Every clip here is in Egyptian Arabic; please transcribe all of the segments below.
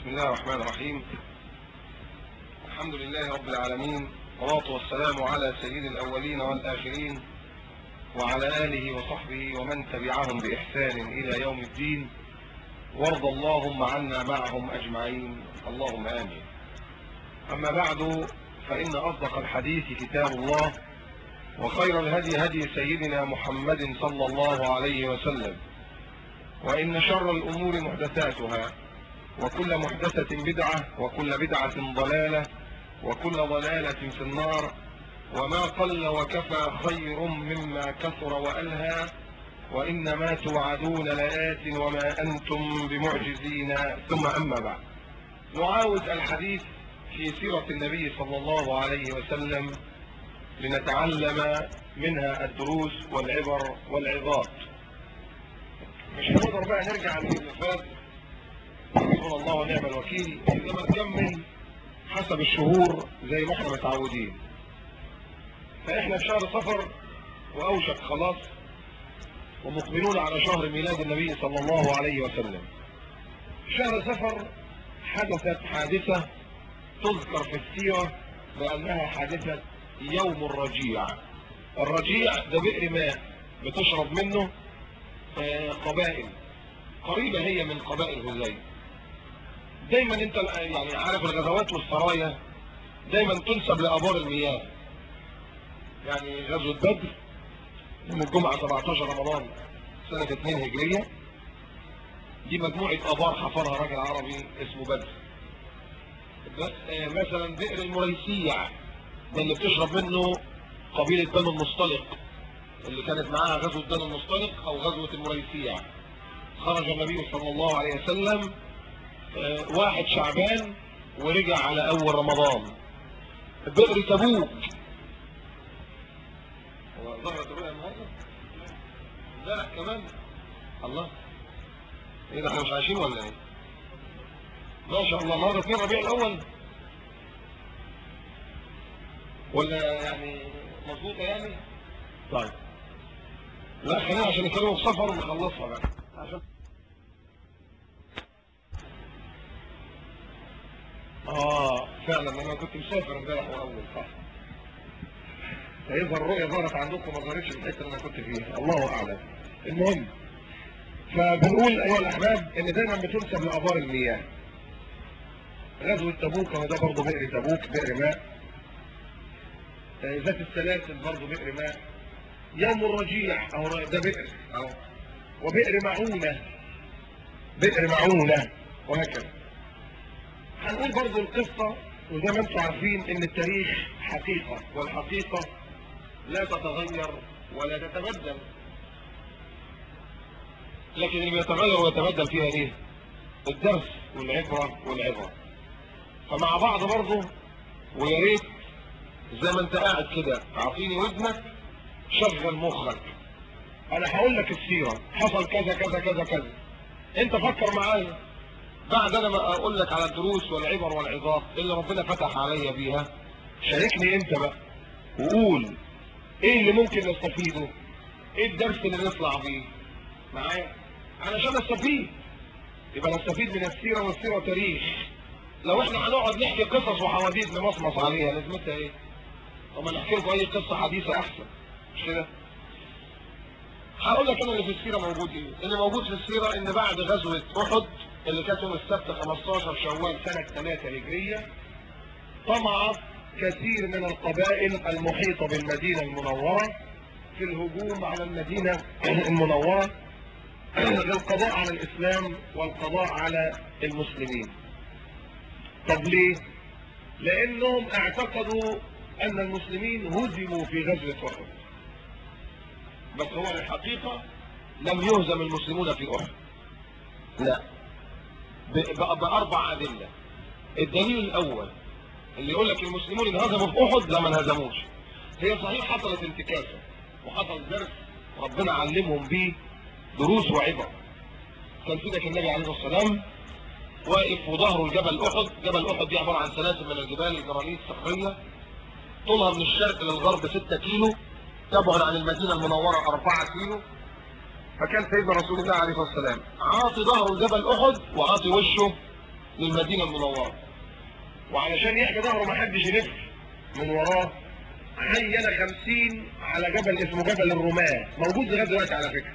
بسم الله الرحمن الرحيم الحمد لله رب العالمين والصلاة والسلام على سيد الأولين والآخرين وعلى آله وصحبه ومن تبعهم بإحسان إلى يوم الدين وارض اللهم عنا معهم أجمعين اللهم آمين أما بعد فإن أصدق الحديث كتاب الله وخير الهدي هدي سيدنا محمد صلى الله عليه وسلم وإن شر الأمور محدثاتها وكل محدثة بدعة وكل بدعة ضلالة وكل ضلالة في النار وما قل وكفى خير مما كثر وألهى وإنما توعدون لآت وما أنتم بمعجزين ثم أما بعد نعاود الحديث في سيرة النبي صلى الله عليه وسلم لنتعلم منها الدروس والعبر والعظات مش هنقدر بقى نرجع للفات حسبنا الله ونعم الوكيل انما نكمل حسب الشهور زي ما احنا متعودين فاحنا في شهر صفر واوشك خلاص ومقبلون على شهر ميلاد النبي صلى الله عليه وسلم شهر صفر حدثت حادثة تذكر في السيرة بأنها حادثة يوم الرجيع الرجيع ده بئر ماء بتشرب منه قبائل قريبة هي من قبائل هزيل دايما انت يعني عارف الغزوات والسرايا دايما تنسب لابار المياه يعني غزوة بدر يوم الجمعة 17 رمضان سنة 2 هجرية دي مجموعة ابار حفرها راجل عربي اسمه بدر مثلا بئر المريسيع ده اللي بتشرب منه قبيلة بنو المصطلق اللي كانت معاها غزوة بنو المصطلق او غزوة المريسيع خرج النبي صلى الله عليه وسلم واحد شعبان ورجع على اول رمضان بئر تبوك هو ظهر تبوك النهارده لا كمان الله ايه ده احنا مش عايشين ولا ايه ما شاء الله النهارده 2 ربيع الاول ولا يعني مظبوطه يعني طيب لا خلينا عشان نتكلم في سفر ونخلصها بقى عشان اه فعلا انا كنت مسافر امبارح واول صح فيظهر الرؤيه ظهرت عندكم ما ظهرتش في الحته اللي انا كنت فيها الله اعلم المهم فبنقول ايها الاحباب ان دايما بتنسب لابار المياه غزوه تبوك هو ده برضه بئر تبوك بئر ماء ذات السلاسل برضه بئر ماء يوم الرجيع اهو ده بئر اهو وبئر معونه بئر معونه وهكذا هنقول برضو القصة وزي ما انتم عارفين ان التاريخ حقيقة والحقيقة لا تتغير ولا تتبدل لكن اللي بيتغير ويتبدل فيها ايه الدرس والعبرة والعبرة فمع بعض برضو ويا ريت زي ما انت قاعد كده اعطيني ودنك شغل مخك انا هقول لك السيرة حصل كذا كذا كذا كذا انت فكر معايا بعد انا ما اقول لك على الدروس والعبر والعظات اللي ربنا فتح عليا بيها شاركني انت بقى وقول ايه اللي ممكن نستفيده ايه الدرس اللي نطلع بيه معايا علشان نستفيد يبقى نستفيد من السيرة والسيرة تاريخ لو احنا هنقعد نحكي قصص وحواديت نمصمص عليها لازمتها ايه طب ما نحكي لكم اي قصة حديثة احسن مش كده هقول لك انا اللي في السيرة موجود ايه اللي موجود في السيرة ان بعد غزوة احد اللي كانت يوم السبت 15 شوال سنة 3 هجرية طمع كثير من القبائل المحيطة بالمدينة المنورة في الهجوم على المدينة المنورة للقضاء على الإسلام والقضاء على المسلمين طب ليه؟ لأنهم اعتقدوا أن المسلمين هزموا في غزوة أحد بس هو الحقيقة لم يهزم المسلمون في أحد لا بأربع أدلة الدليل الأول اللي يقول لك المسلمون انهزموا في أحد لا ما انهزموش هي صحيح حصلت انتكاسة وحصل درس ربنا علمهم بيه دروس وعبر كان سيدك النبي عليه الصلاة والسلام واقف وظهره الجبل أحد جبل أحد دي عبارة عن سلاسل من الجبال الجرانيت الصخرية طولها من الشرق للغرب 6 كيلو تبعد عن المدينة المنورة 4 كيلو فكان سيدنا رسول الله عليه الصلاة والسلام عاطي ظهره لجبل أحد وعاطي وشه للمدينة المنورة وعلشان يحمي ظهره ما حدش يلف من وراه عين خمسين على جبل اسمه جبل الرماة موجود لغاية دلوقتي على فكرة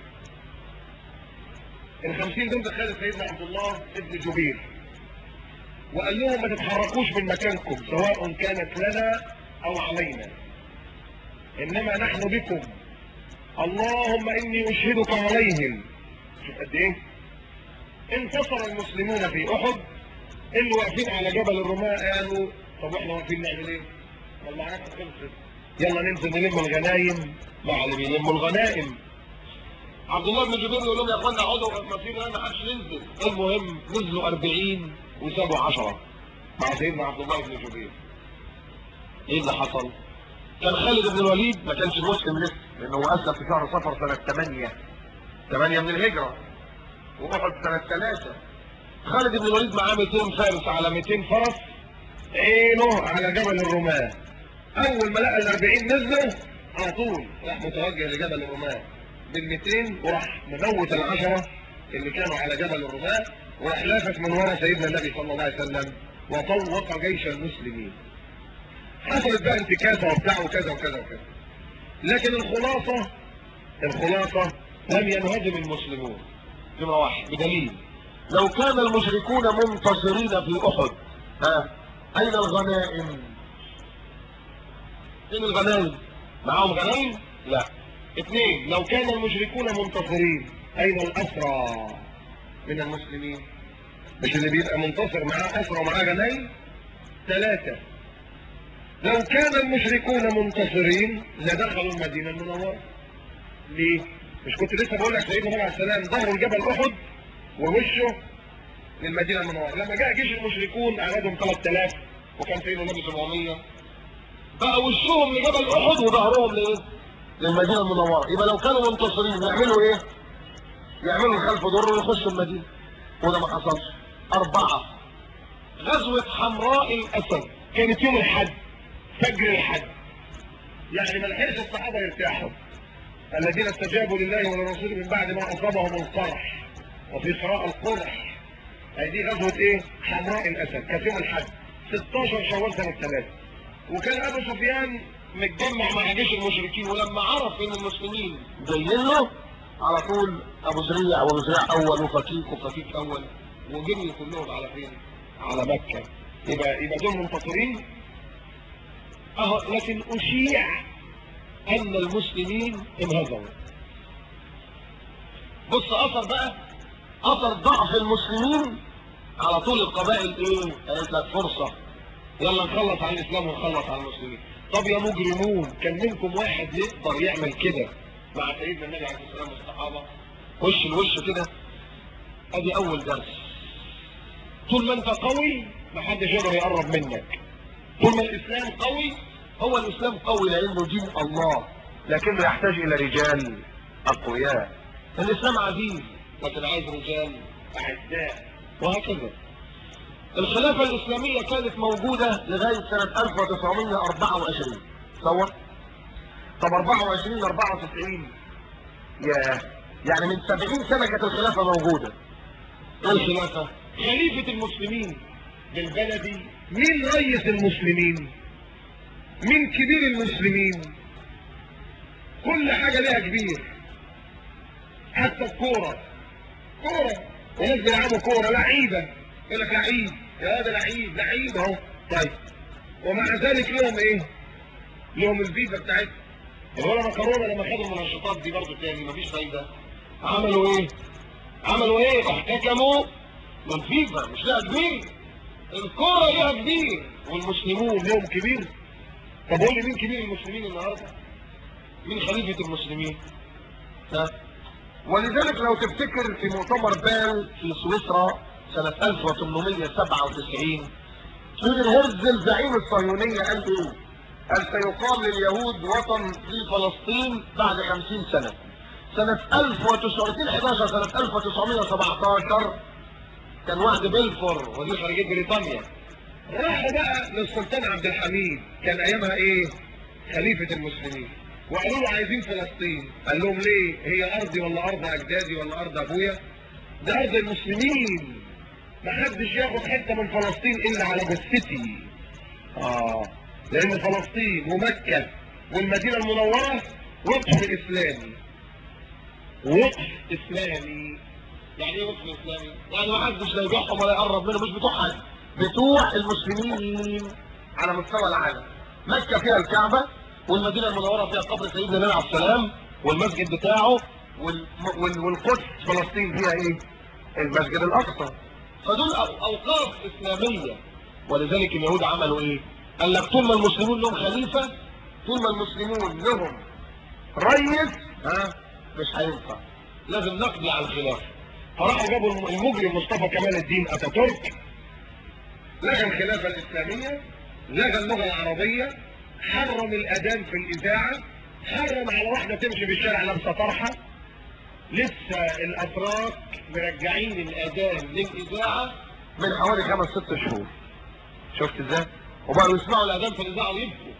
الخمسين دول دخل سيدنا عبد الله ابن جبير وقال لهم ما تتحركوش من مكانكم سواء كانت لنا او علينا انما نحن بكم اللهم اني اشهدك عليهم شوف قد ايه انتصر المسلمون في احد اللي واقفين على جبل الرماة قالوا طب احنا واقفين نعمل ايه؟ والمعركة خلصت يلا ننزل نلم الغنايم مع اللي بيلموا الغنائم عبد الله بن جبير يقول لهم يا اخوانا اقعدوا ما في ما حدش ينزل المهم نزلوا 40 وسابوا 10 مع سيدنا عبد الله بن جبير ايه اللي حصل؟ كان خالد بن الوليد ما كانش مسلم لسه لانه هو اسلم في شهر صفر سنه 8 8 من الهجره واحد سنه 3 خالد بن الوليد معاه 200 فارس على 200 فرس عينه على جبل الرماة اول ما لقى ال 40 نزلوا على طول راح متوجه لجبل الرماة بال 200 وراح مموت العشرة اللي كانوا على جبل الرماة وراح لافف من ورا سيدنا النبي صلى الله عليه وسلم وطوق جيش المسلمين حصلت بقى انتكاسة وبتاع وكذا وكذا وكذا لكن الخلاصة الخلاصة لم ينهزم المسلمون نمرة واحد بدليل لو كان المشركون منتصرين في احد ها اين الغنائم فين الغنائم معاهم غنائم لا اثنين لو كان المشركون منتصرين اين الاسرى من المسلمين مش اللي بيبقى منتصر معاه اسرى ومعاه غنائم ثلاثة لو كان المشركون منتصرين لدخلوا المدينة المنورة ليه؟ مش كنت لسه بقول لك سيدنا النبي عليه السلام ظهروا الجبل احد ووشه للمدينة المنورة لما جاء جيش المشركون عددهم 3000 وكان سيدنا النبي 700 بقى وشهم لجبل احد وظهرهم لايه؟ للمدينة المنورة يبقى لو كانوا منتصرين يعملوا ايه؟ يعملوا الخلف ضر ويخشوا المدينة وده ما حصلش أربعة غزوة حمراء الأسد كانت يوم الحد فجر الحد يعني ما لحقش الصحابة يرتاحوا الذين استجابوا لله ولرسوله من بعد ما أصابهم القرح وفي قراءة القرح هي دي غزوة ايه؟ حمراء الأسد كانت يوم الحد 16 شوال سنة 3 وكان أبو سفيان متجمع مع جيش المشركين ولما عرف ان المسلمين جايين له على طول ابو زريع وابو زريع اول وفكيك وفكيك اول وجري كلهم على فين؟ على مكة يبقى يبقى دول منتصرين اهو لكن اشيع ان المسلمين انهزموا بص اثر بقى اثر ضعف المسلمين على طول القبائل ايه قالت لك فرصة يلا نخلص على الاسلام ونخلص على المسلمين طب يا مجرمون كان منكم واحد يقدر يعمل كده مع سيدنا النبي عليه الصلاه والسلام والصحابه وش لوش كده ادي اول درس طول ما انت قوي محدش يقدر يقرب منك طول ما الاسلام قوي هو الاسلام قوي لانه دين الله لكنه يحتاج الى رجال اقوياء الاسلام عزيز لكن عايز رجال اعزاء وهكذا الخلافة الإسلامية كانت موجودة لغاية سنة 1924 تصور طب 24 94 يا يعني من 70 سنة كانت الخلافة موجودة ايه الخلافة؟ خليفة المسلمين بالبلدي مين رئيس المسلمين؟ مين كبير المسلمين؟ كل حاجة ليها كبير حتى الكورة كورة وناس بيلعبوا كورة لعيبة يقول لك لعيب يا ده لعيب لعيب اهو طيب ومع ذلك لهم ايه لهم الفيزا بتاعتهم الولا مكرونه لما خدوا المنشطات دي برضه تاني مفيش فايده عملوا ايه عملوا ايه احتكموا بالفيفا مش لها كبير الكوره ليها كبير والمسلمون لهم كبير طب قول لي مين كبير المسلمين النهارده مين خليفه المسلمين ها ولذلك لو تفتكر في مؤتمر بال في سويسرا سنة 1897 فيدر هرزل زعيم الصهيونية قال ايه؟ قال سيقام لليهود وطن في فلسطين بعد 50 سنة. سنة 1911 سنة 1917 كان وعد بلفور وزير خارجية بريطانيا راحوا بقى للسلطان عبد الحميد كان ايامها ايه؟ خليفة المسلمين وقالوا له عايزين فلسطين قال لهم ليه؟ هي ارضي ولا ارض اجدادي ولا ارض ابويا؟ ده ارض المسلمين ما حدش ياخد حته من فلسطين الا على جثتي اه لان فلسطين ومكه والمدينه المنوره وقف اسلامي وقف اسلامي يعني ايه وقف اسلامي؟ يعني ما حدش لا يبيعهم ولا يقرب منه مش بتوع حد بتوع المسلمين على مستوى العالم مكه فيها الكعبه والمدينه المنوره فيها قبر سيدنا النبي عليه السلام والمسجد بتاعه وال... وال... والقدس فلسطين فيها ايه المسجد الاقصى فدول أو- اوقاف اسلاميه ولذلك اليهود عملوا ايه؟ قال لك طول ما المسلمون لهم خليفه طول ما المسلمون لهم ريس ها مش هينفع لازم نقضي على الخلافه فراحوا جابوا الم- المجرم مصطفى كمال الدين اتاتورك لغى الخلافه الاسلاميه لغى اللغه العربيه حرم الاذان في الاذاعه حرم على واحده تمشي في الشارع لابسه طرحه لسه الاتراك مرجعين الاذان للاذاعه من حوالي خمس ست شهور شفت ازاي؟ وبقوا يسمعوا الاذان في الاذاعه ويبكوا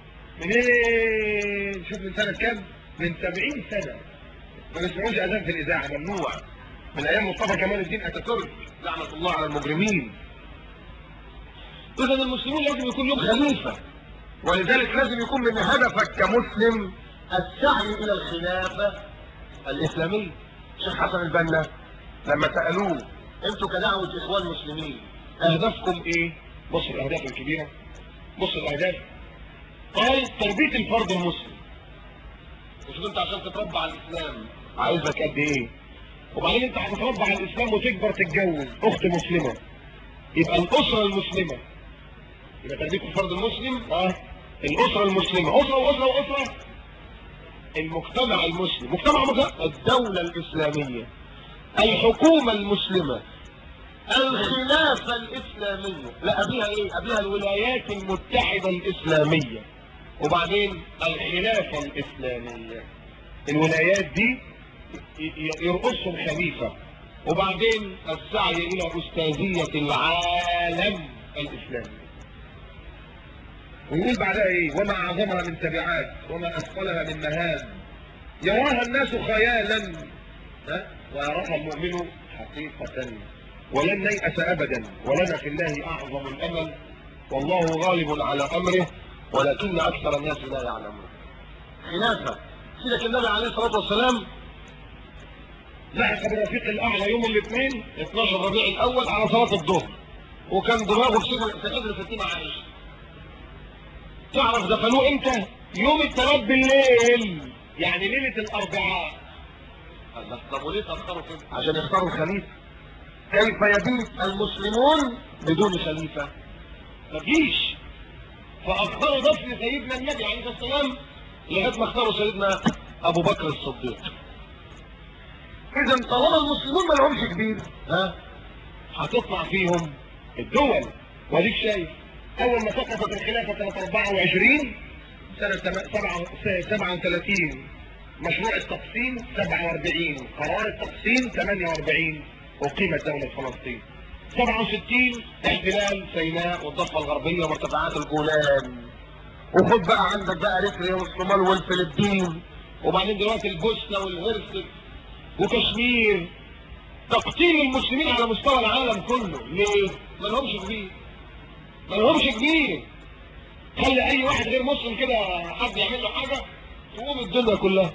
منين شوف من سنه كام من 70 سنه ما بيسمعوش اذان في الاذاعه ممنوع من ايام مصطفى كمال الدين اتاتورك لعنه الله على المجرمين اذا المسلمون لازم يكون لهم خليفه ولذلك لازم يكون من هدفك كمسلم السعي الى الخلافه الاسلاميه الشيخ حسن البنا لما سالوه انتوا كدعوه اخوان مسلمين اهدافكم ايه؟ بص الاهداف الكبيره بص الاهداف قال تربيه الفرد المسلم وشوف انت عشان تتربى على الاسلام عايز لك قد ايه وبعدين انت هتتربى على الاسلام وتكبر تتجوز اخت مسلمه يبقى الاسره المسلمه يبقى تربيه الفرد المسلم اه الاسره المسلمه اسره واسره واسره المجتمع المسلم مجتمع مسلم الدولة الإسلامية الحكومة المسلمة الخلافة الإسلامية لا أبيها إيه أبيها الولايات المتحدة الإسلامية وبعدين الخلافة الإسلامية الولايات دي ي- ي- يرقصهم خليفه وبعدين السعي إلى أستاذية العالم الإسلامي ويقول بعدها ايه وما اعظمها من تبعات وما اثقلها من مهام يراها الناس خيالا ها؟ ويراها المؤمن حقيقة ولن نيأس ابدا ولنا في الله اعظم الامل والله غالب على أمره ولكن أكثر الناس لا يعلمون خلافة سيدك النبي عليه الصلاة والسلام لحق بالرفيق الاعلى يوم الاثنين 12 ربيع الأول على صلاة الظهر وكان دماغه في سجن في حجر ستين عائشة تعرف دفنوه امتى؟ يوم الثلاث بالليل يعني ليلة الاربعاء الله طب وليه تأخروا كده؟ عشان يختاروا الخليفة كيف يبيت المسلمون بدون خليفة؟ مفيش فأخروا دفن سيدنا النبي عليه الصلاة والسلام لغاية ما اختاروا سيدنا أبو بكر الصديق إذا طالما المسلمون ما لهمش كبير ها هتطلع فيهم الدول واديك شايف اول ما سقطت الخلافة سنة 24 سنة سبعة- سبعة- 37 مشروع التقسيم 47 قرار التقسيم 48 أقيمت دولة فلسطين 67 احتلال سيناء والضفة الغربية ومرتفعات الجولان وخد بقى عندك بقى اريتريا والصومال والفلبين وبعدين دلوقتي البوسنة والهرسك وكشمير تقتيل المسلمين على مستوى العالم كله ليه؟ ما لهمش كبير ما لهمش كبير خلي اي واحد غير مسلم كده حد يعمل له حاجة تقوم الدنيا كلها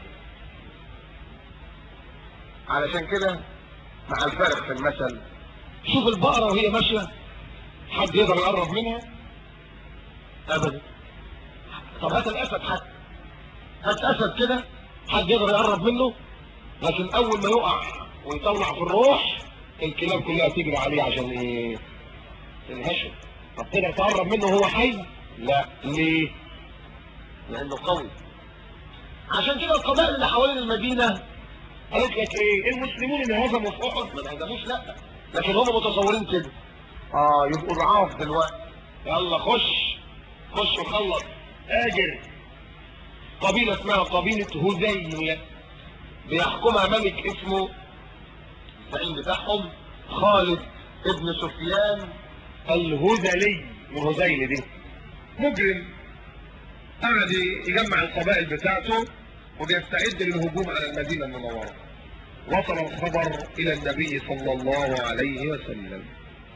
علشان كده مع الفارق في المثل شوف البقرة وهي ماشية حد يقدر يقرب منها ابدا طب هات الاسد حتى هات اسد كده حد يقدر يقرب منه لكن اول ما يقع ويطلع في الروح الكلاب كلها تجري عليه عشان ايه تنهشه طب تقدر تقرب منه وهو حي لا ليه لانه قوي عشان كده القبائل اللي حوالين المدينه قالت لك ايه المسلمون اللي هزموا في احد ما هزموش لا لكن هم متصورين كده اه يبقوا ضعاف دلوقتي يلا خش خش وخلص آجر قبيلة اسمها قبيلة هذيل بيحكمها ملك اسمه الزعيم بتاعهم خالد ابن سفيان الهذلي من هذيل دي مجرم قعد يجمع القبائل بتاعته وبيستعد للهجوم على المدينة المنورة وصل الخبر إلى النبي صلى الله عليه وسلم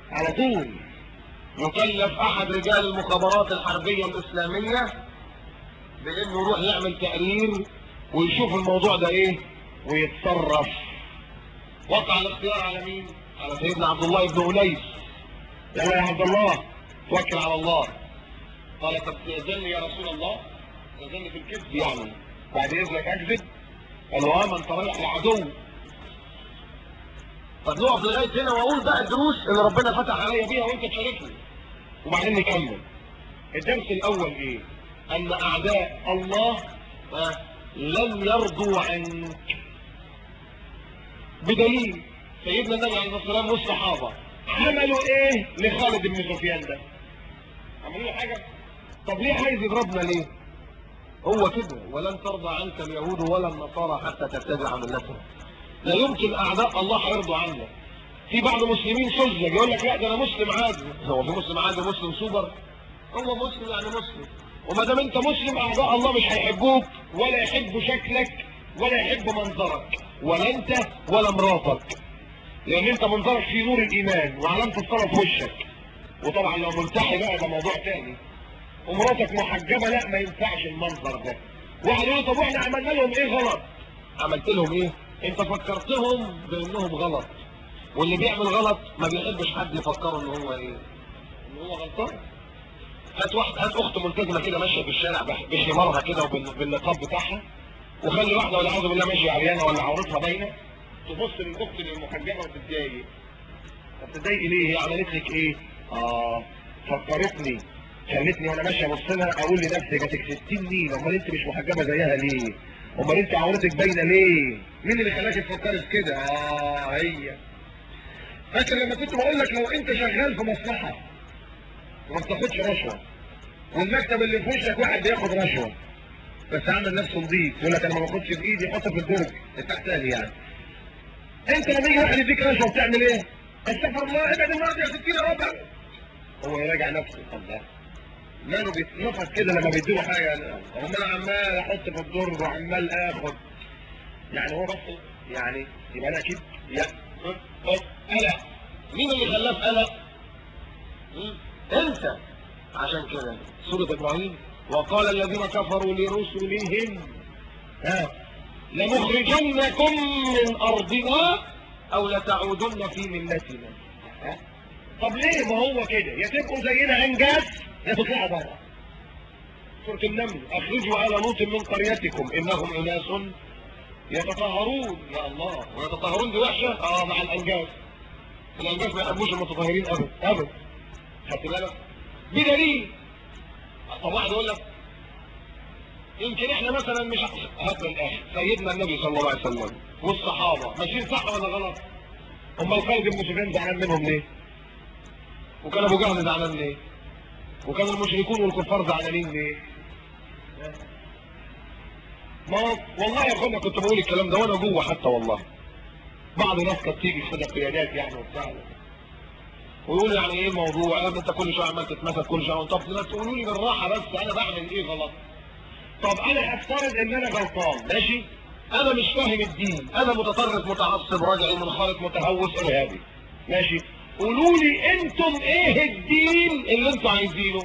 على طول يكلف احد رجال المخابرات الحربية الاسلامية بانه يروح يعمل تقرير ويشوف الموضوع ده ايه ويتصرف وقع الاختيار على مين على سيدنا عبد الله بن انيس يلا يا عبد الله توكل على الله قال طب تأذن يا رسول الله تأذن في الكذب يعني بعد اذنك اكذب قال له اه ما انت رايح لعدو طب نقف لغايه هنا واقول بقى الدروس اللي ربنا فتح عليا بيها وانت تشاركني وبعدين نكمل الدرس الاول ايه ان اعداء الله آه، لن يرضوا عنك بدليل سيدنا النبي عليه الصلاه والسلام والصحابه عملوا ايه لخالد بن سفيان ده عملوا له حاجه طب ليه عايز يضربنا ليه هو كده ولن ترضى عنك اليهود ولا النصارى حتى تتبع ملتهم لا يمكن اعداء الله هيرضوا عنك في بعض المسلمين سذج يقول لك لا ده انا مسلم عادي هو في مسلم عادي مسلم سوبر هو مسلم يعني مسلم وما دام انت مسلم اعداء الله مش هيحبوك ولا يحبوا شكلك ولا يحبوا منظرك ولا انت ولا مراتك لان انت منظرك في نور الايمان وعلامه الصلاه في وشك وطبعا لو ملتحي بقى ده موضوع تاني ومراتك محجبه لا ما ينفعش المنظر ده واحد يقول طب واحنا عملنا لهم ايه غلط عملت لهم ايه انت فكرتهم بانهم غلط واللي بيعمل غلط ما بيحبش حد يفكره ان هو ايه ان هو غلطان هات واحد هات اخت ملتزمه كده ماشيه في الشارع بح- بحمارها كده وبالنقاب بتاعها وخلي واحده والعياذ بالله ماشيه عريانه ولا عورتها باينه تبص للاخت المحجبه وتتضايق طب تتضايقي ليه هي عملت لك ايه اه فكرتني خلتني وانا ماشي ابص لها اقول لنفسي جاتك 60 مين امال انت مش محجبه زيها ليه امال انت عورتك باينه ليه مين اللي خلاك تفكري في كده اه هي فاكر لما كنت بقول لك لو انت شغال في مصلحه وما بتاخدش رشوه والمكتب اللي في وشك واحد بياخد رشوه بس عامل نفسه نضيف يقول لك انا ما باخدش بايدي حطه في الدرج التحتاني يعني انت لما يجي واحد يديك رشوه بتعمل ايه؟ استغفر الله ابعد الماضي يا 60 ربع هو يراجع نفسه الله ماله بيتنفض كده لما بيديله حاجه هم انا عمال احط في الدرج وعمال اخد يعني هو بس يعني يبقى انا اكيد يعني قلق مين اللي خلاه في قلق؟ مم. انت عشان كده سورة ابراهيم وقال الذين كفروا لرسلهم ها لنخرجنكم من ارضنا او لتعودن في ملتنا ها؟ طب ليه ما هو كده يا تبقوا زينا انجاز يا تطلعوا بره سورة النمل اخرجوا آل لوط من قريتكم انهم اناس يتطهرون يا الله ويتطهرون دي وحشه اه مع الانجاز الانجاز ما يحبوش المتطهرين ابدا ابدا خدت بالك بدليل طب واحد يقول لك يمكن احنا مثلا مش هات من الاخر سيدنا النبي صلى الله عليه وسلم والصحابه ماشيين صح ولا غلط؟ امال خالد بن سفيان زعلان منهم ليه؟ وكان ابو جهل زعلان ليه؟ وكان المشركون والكفار زعلانين ليه؟ ما والله يا اخوانا كنت بقول الكلام ده وانا جوه حتى والله بعض الناس كانت تيجي كده قيادات يعني وبتاع ويقول يعني ايه الموضوع يا ابني انت كل شويه عمال تتمسك كل شويه طب ما تقولوا لي بالراحه بس انا بعمل ايه غلط طب انا هفترض ان انا غلطان ماشي انا مش فاهم الدين انا متطرف متعصب راجعي منخرط متهوس ارهابي ماشي قولوا لي انتم ايه الدين اللي انتم عايزينه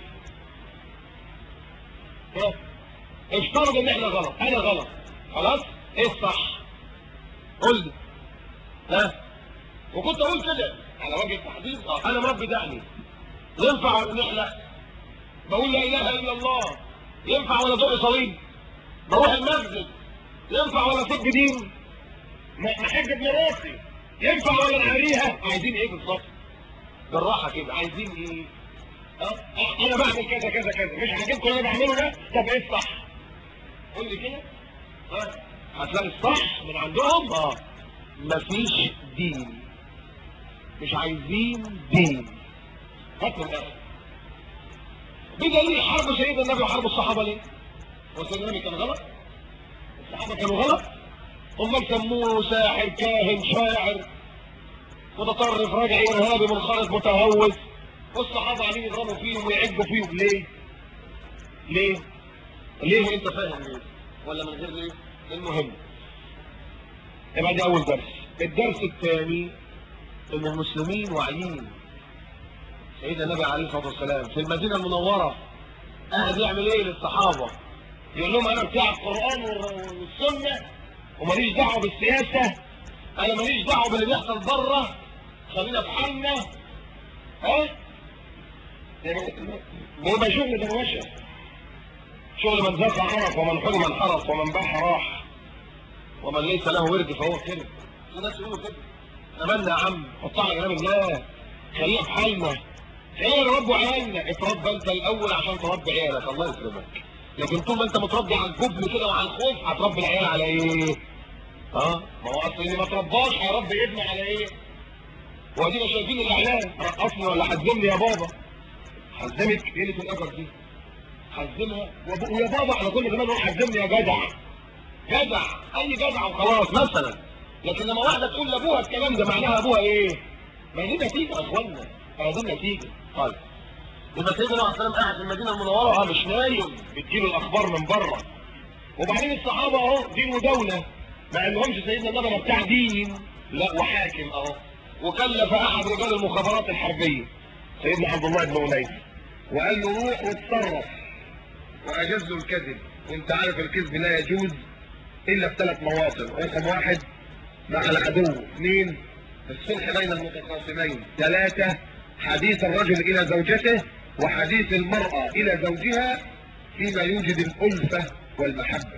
ها؟ افترض ان احنا غلط انا غلط خلاص ايه الصح قول لي ها وكنت اقول كده على وجه التحديد اه انا مربي دقني ينفع نحلق بقول لا اله الا الله ينفع ولا دق صليب بروح المسجد ينفع ولا سب دين محجب مراتي ينفع ولا نعريها عايزين ايه بالظبط بالراحه كده عايزين ايه اه انا بعمل كذا كذا كذا مش عاجبكم اللي انا بعمله ده طب ايه الصح قول لي كده ها هتلاقي الصح من عندهم اه مفيش دين مش عايزين دين هات من الاخر بدليل حرب سيدنا النبي وحرب الصحابه ليه؟ هو سيدنا النبي كان غلط؟ الصحابه كانوا غلط؟ امال سموه ساحر كاهن شاعر متطرف راجعي ارهابي منخرط متهوس والصحابه عاملين يضربوا فيهم ويعجوا فيهم ليه؟ ليه؟ ليه انت فاهم ليه؟ ولا من غير ليه؟ المهم يبقى دي اول درس الدرس الثاني ان المسلمين واعيين سيدنا النبي عليه الصلاه والسلام في المدينه المنوره قاعد يعمل ايه للصحابه يقول لهم انا بتاع القران والسنه وماليش دعوه بالسياسه انا ماليش دعوه باللي بيحصل بره خلينا في حالنا ها ويبقى شغل دروشه شغل من ذاق عرف ومن حرم انحرف ومن باح راح ومن ليس له ورد فهو كذب في ناس يقولوا كده اتمنى يا عم حطها على كلام الله خلينا في حالنا خلينا نربي عيالنا اتربى انت الاول عشان تربي عيالك الله يكرمك لكن طول ما انت متربي على الجبن كده وعلى الخوف هتربي العيال على ايه؟ اه ما هو اصل اللي ما ترباش هيربي ابنه على ايه؟ وادينا شايفين الاعلان رقصني ولا حزمني يا بابا حزمك ايه اللي في القدر دي؟ حزمها وب- ويا بابا على كل زمان يقول حزمني يا جدع جدع اي جدع وخلاص مثلا لكن لما واحده تقول لابوها الكلام ده معناها ابوها ايه؟ ما دي نتيجه يا اخوانا ما دي نتيجه طيب يبقى سيدنا عليه السلام قاعد في المدينه المنوره اه مش نايم بتجيله الاخبار من بره وبعدين الصحابه اهو دين ودوله ما قالهمش سيدنا النبي انا بتاع دين لا وحاكم اهو وكلف احد رجال المخابرات الحربيه سيدنا عبد الله بن انيس وقال له روح واتصرف واجاز له الكذب وانت عارف الكذب لا يجوز الا في ثلاث مواطن رقم واحد مع العدو اثنين الصلح بين المتخاصمين ثلاثة حديث الرجل إلى زوجته وحديث المرأة إلى زوجها فيما يوجد الألفة والمحبة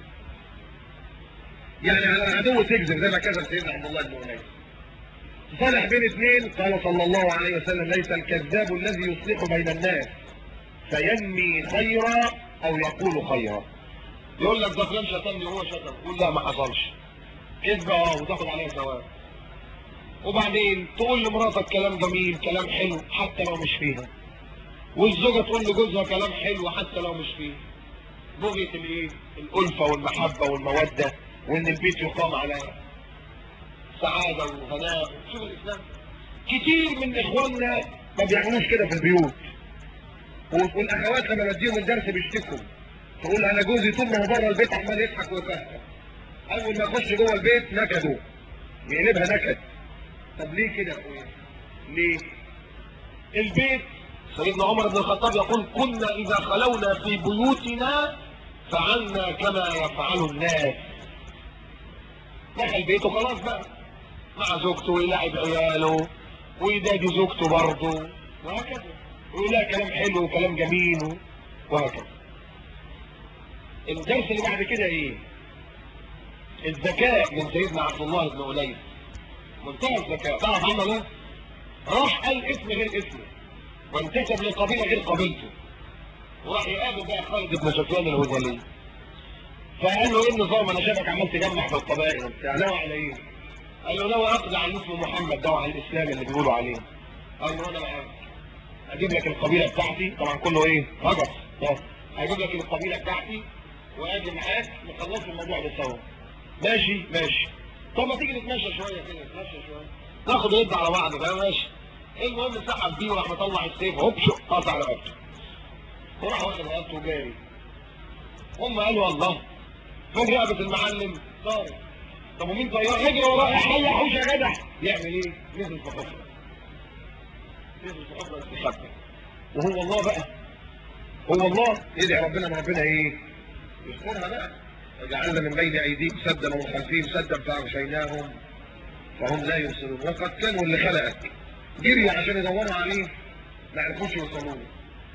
يعني على العدو تكذب زي ما كذب سيدنا عبد الله بن أنيس صالح بين اثنين قال صلى الله عليه وسلم ليس الكذاب الذي يصلح بين الناس فينمي خيرا أو يقول خيرا يقول لك ده فلان شتمني وهو شتم قول لا ما حصلش كذبة اه وتاخد عليها ثواب وبعدين تقول لمراتك كلام جميل كلام حلو حتى لو مش فيها والزوجة تقول لجوزها كلام حلو حتى لو مش فيه بغية الايه الألفة والمحبة والمودة وان البيت يقام على سعادة وهناء شوف الإسلام كتير من إخواننا ما بيعملوش كده في البيوت والاخوات لما بديهم الدرس بيشتكوا تقول انا جوزي طول ما هو بره البيت عمال يضحك ويكهكه اول ما يخش جوه البيت نكده يقلبها نكد طب ليه كده يا اخويا ليه البيت سيدنا عمر بن الخطاب يقول كنا اذا خلونا في بيوتنا فعلنا كما يفعل الناس دخل بيته خلاص بقى مع زوجته ويلعب عياله ويدادي زوجته برضه وهكذا ويقول لها كلام حلو وكلام جميل وهكذا الدرس اللي بعد كده ايه الذكاء من سيدنا عبد الله بن أنيس منتهى الذكاء تعرف عمل ايه راح قال اسم غير اسمه وانتسب لقبيله غير قبيلته وراح يقابل بقى خالد بن سفيان الهذلي فقال له ايه النظام انا شايفك عمال تجمع في القبائل وبتاع ناوي على ايه؟ قال له ناوي اقضي على اسم محمد ده وعلى الاسلام اللي بيقولوا عليه قال له انا معاك اجيب لك القبيله بتاعتي طبعا كله ايه؟ هجس هجيب لك القبيله بتاعتي واجي معاك نخلص الموضوع ده سوا ماشي ماشي طب ما تيجي نتمشى شويه كده نتمشى شويه ناخد يد على بعض بقى ماشي المهم سحب بيه وراح مطلع السيف هوب شو قطع رقبته وراح واخد رقبته وجاري هم قالوا الله فين رقبه المعلم طارق طب ومين طيار يجري وراه يا حي يا حوش يا جدع يعمل ايه؟ نزل في حفره نزل في حفره استخبى وهو الله بقى هو الله يدعي ربنا ما ربنا ايه؟ يذكرها بقى وجعلنا من بين ايديهم سدا ومن خلفهم سدا فاغشيناهم فهم لا يبصرون وقد كانوا اللي خلقك جري عشان يدوروا عليه ما عرفوش يوصلوا له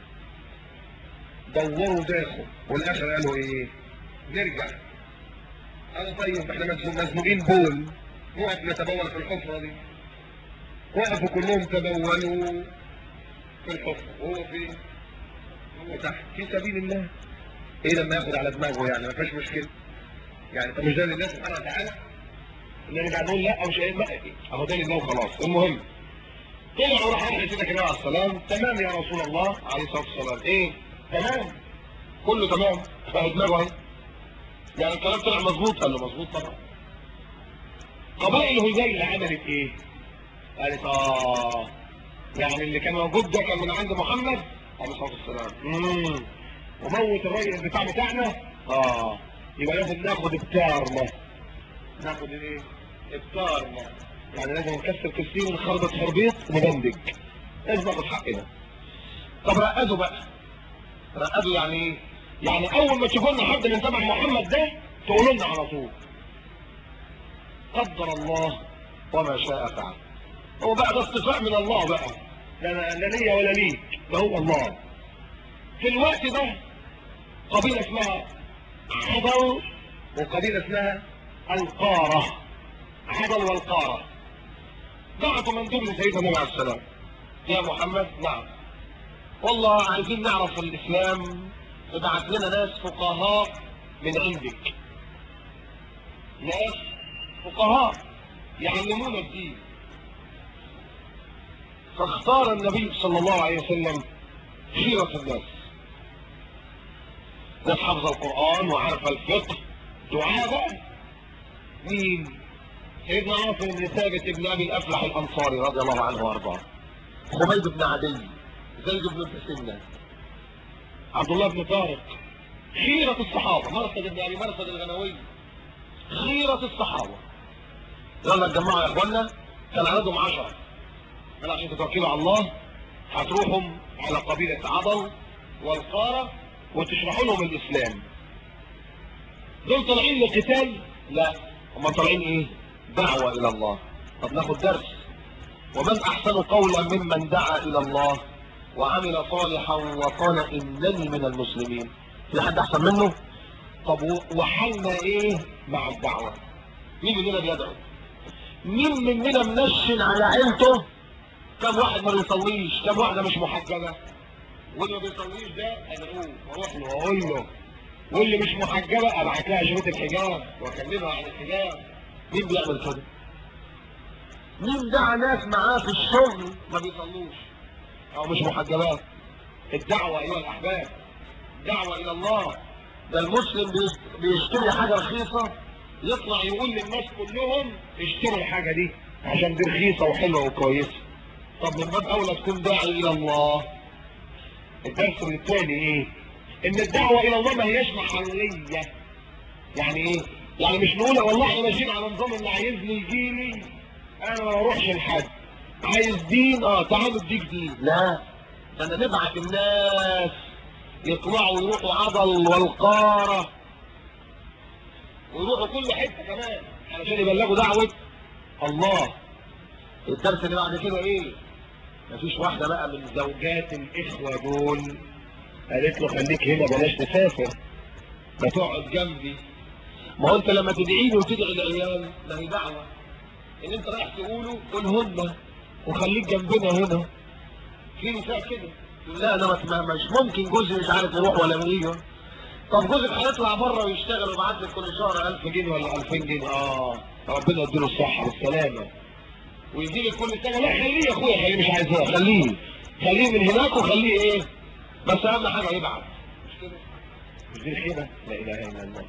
دوروا داخل والاخر قالوا ايه نرجع قالوا طيب احنا مزنوق- مزنوقين بول نقف نتبول في الحفره دي وقفوا كلهم تبولوا في الحفره وهو فين؟ هو تحت في سبيل الله ايه لما ياخد على دماغه يعني ما فيش مشكله يعني طب مش ده لله سبحانه وتعالى نرجع نقول لا مش ايه بقى اهو ده لله وخلاص المهم طلع وراح راح لسيدنا كده عليه السلام تمام يا رسول الله عليه الصلاه والسلام ايه تمام كله تمام بقى دماغه اهي يعني الكلام طلع مظبوط قال له مظبوط طبعا قبائل هذيل عملت ايه قالت اه يعني اللي كان موجود ده كان من عند محمد عليه الصلاه والسلام امم وموت الراجل بتاع بتاعنا اه يبقى لازم ناخد بتاعنا ناخد الايه بتاعنا يعني لازم نكسر كسين ونخربط خربيط ندندج لازم ناخد حقنا طب رقدوا بقى رقدوا يعني ايه يعني اول ما تشوفوا لنا حد من تبع محمد ده تقولوا لنا على طول قدر الله وما شاء فعل هو بقى ده اصطفاء من الله بقى لا لا ليا ولا ليك ده هو الله في الوقت ده قبيلة اسمها عضل وقبيلة اسمها القارة عضل والقارة بعثوا مندوب لسيدنا النبي عليه السلام يا محمد نعم والله عايزين نعرف الاسلام ابعت لنا ناس فقهاء من عندك ناس فقهاء يعلمونا الدين فاختار النبي صلى الله عليه وسلم خيرة الناس ناس حافظة القرآن وعارفة الفقه دعاء بقى مين سيدنا عاصم بن ثابت بن ابي الافلح الانصاري رضي الله عنه وارضاه خبيب بن عدي زيد بن بسنة عبد الله بن طارق خيرة الصحابة مرصد بن ابي مرصد الغنوي خيرة الصحابة يلا اتجمعوا يا اخوانا كان عددهم عشرة قال عشان تتوكلوا على الله هتروحوا على قبيلة عضل والقارة وتشرحوا لهم الاسلام دول طالعين للقتال لا هم طالعين ايه دعوة الى الله طب ناخد درس ومن احسن قولا ممن دعا الى الله وعمل صالحا وقال انني من المسلمين في حد احسن منه طب وحلنا ايه مع الدعوة مين مننا بيدعو مين مننا منشن على عيلته كم واحد ما بيصليش كم واحدة مش محجبة واللي ما بيصليش ده ادعوه واروح له واقول له واللي مش محجبة ابعت لها شروط الحجاب واكلمها عن الحجاب مين بيعمل كده مين دعا ناس معاه في الشغل ما بيصلوش او مش محجبات الدعوة ايها الاحباب دعوة الى الله ده المسلم بيش- بيشتري حاجة رخيصة يطلع يقول للناس كلهم اشتروا الحاجة دي عشان دي رخيصة وحلوة وكويسة طب من باب اولى تكون داعي الى الله الدرس الثاني ايه ان الدعوة الى الله ما هياش محلية يعني ايه يعني مش نقول والله احنا ماشيين على نظام اللي عايزني يجيلي انا ما اروحش لحد عايز دين اه تعال اديك دين لا ده انا نبعت الناس يطلعوا ويروحوا عضل والقارة ويروحوا كل حتة كمان علشان يبلغوا دعوة الله الدرس اللي بعد كده ايه مفيش واحدة بقى من زوجات الاخوة دول قالت له خليك هنا بلاش تسافر ما تقعد جنبي ما هو انت لما تدعي له وتدعي العيال ما هي دعوة ان انت رايح تقوله قولهن وخليك جنبنا هنا في نساء كده لا انا ما- ما- مش ممكن جوزي مش عارف يروح ولا يجي طب جوزك هيطلع بره ويشتغل ويبعت لك كل شهر 1000 جنيه ولا 2000 جنيه اه ربنا يديله الصحه والسلامه ويجي لك كل سنه لا خليه يا اخويا خليه مش عايزاه خليه خليه من هناك وخليه ايه بس اهم حاجه يبعت مش كده مش دي الخيبه لا اله الا الله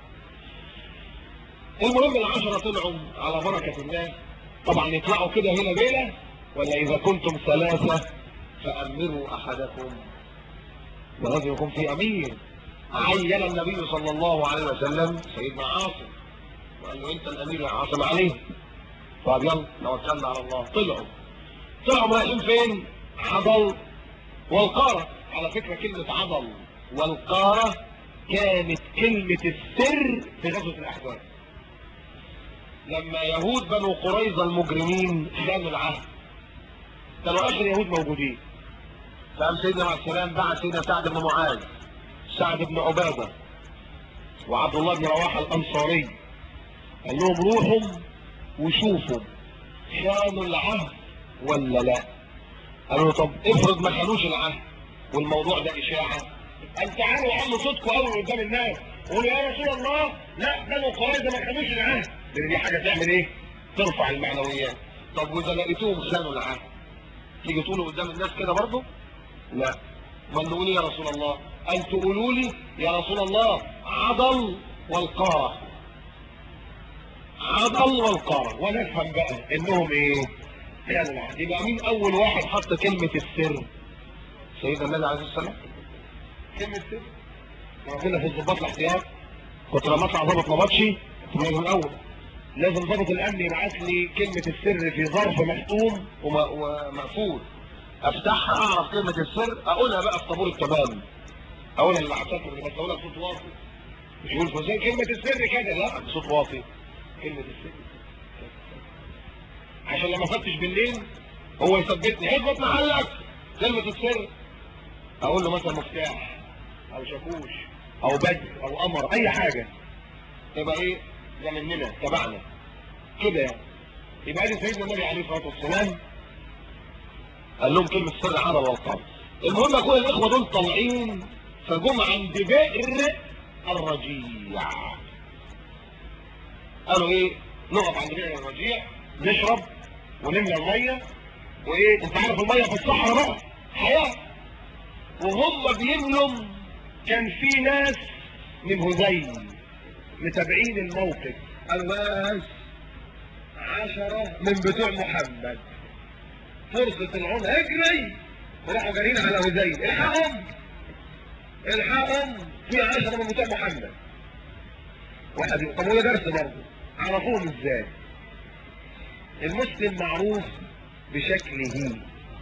المهم العشرة طلعوا على بركة الله طبعا يطلعوا كده هنا ليلة ولا إذا كنتم ثلاثة فأمروا أحدكم ولازم يكون في أمير عين النبي صلى الله عليه وسلم سيدنا عاصم وقال له أنت الأمير يا عاصم عليه طب يلا توكلنا على الله طلعوا طلعوا رايحين فين؟ عضل والقارة على فكرة كلمة عضل والقارة كانت كلمة السر في غزوة الأحزاب لما يهود بنو قريظة المجرمين خانوا العهد كانوا اخر يهود موجودين فقام سيدنا عليه السلام بعت سيدنا سعد بن معاذ سعد بن عبادة وعبد الله بن رواحة الانصاري قال لهم روحوا وشوفوا خانوا العهد ولا لا قالوا له طب افرض ما خانوش العهد والموضوع ده اشاعة قال تعالوا علوا صوتكم قوي قدام الناس قولوا يا رسول الله لا بنو قريظة ما خانوش العهد لان دي حاجة تعمل ايه ترفع المعنويات طب واذا لقيتوهم خانوا العهد تيجي تقولوا قدام الناس كده برضه لا امال نقول إيه يا رسول الله قال تقولوا لي يا رسول الله عضل والقارة عضل والقارة ونفهم بقى انهم ايه خانوا العهد يبقى مين اول واحد حط كلمة السر سيدنا النبي عليه الصلاة والسلام كلمة سر ربنا في الضباط الاحتياط كنت لما اطلع ضابط نبطشي كنت من الاول لازم ضابط الامن يبعت لي كلمة السر في ظرف محتوم وم- ومقفول افتحها اعرف كلمه السر اقولها بقى في طابور التمام اقولها للعساكر اللي بس اقولها بصوت واطي مش يقول فلان كلمه السر كده لا بصوت واطي كلمه السر عشان لما افتش بالليل هو يثبتني اثبت محلك كلمه السر اقول له مثلا مفتاح او شاكوش او بدر او قمر اي حاجه تبقى ايه ده مننا تبعنا كده يعني يبقى دي سيدنا النبي عليه الصلاه والسلام قال لهم كلمه سر على الوطن المهم اخويا الاخوه دول طالعين فجم عند بئر الرجيع قالوا ايه نقف عند بئر الرجيع نشرب ونملى الميه وايه انت عارف الميه في الصحراء بقى حياه وهم بيملوا كان في ناس من هذيل متابعين الموقف قالوا بس عشرة من بتوع محمد فرصة العون اجري وراحوا جارين على هذيل الحقهم الحقهم في عشرة من بتوع محمد واحد يقول طب وده درس برضه عرفوهم ازاي المسلم معروف بشكله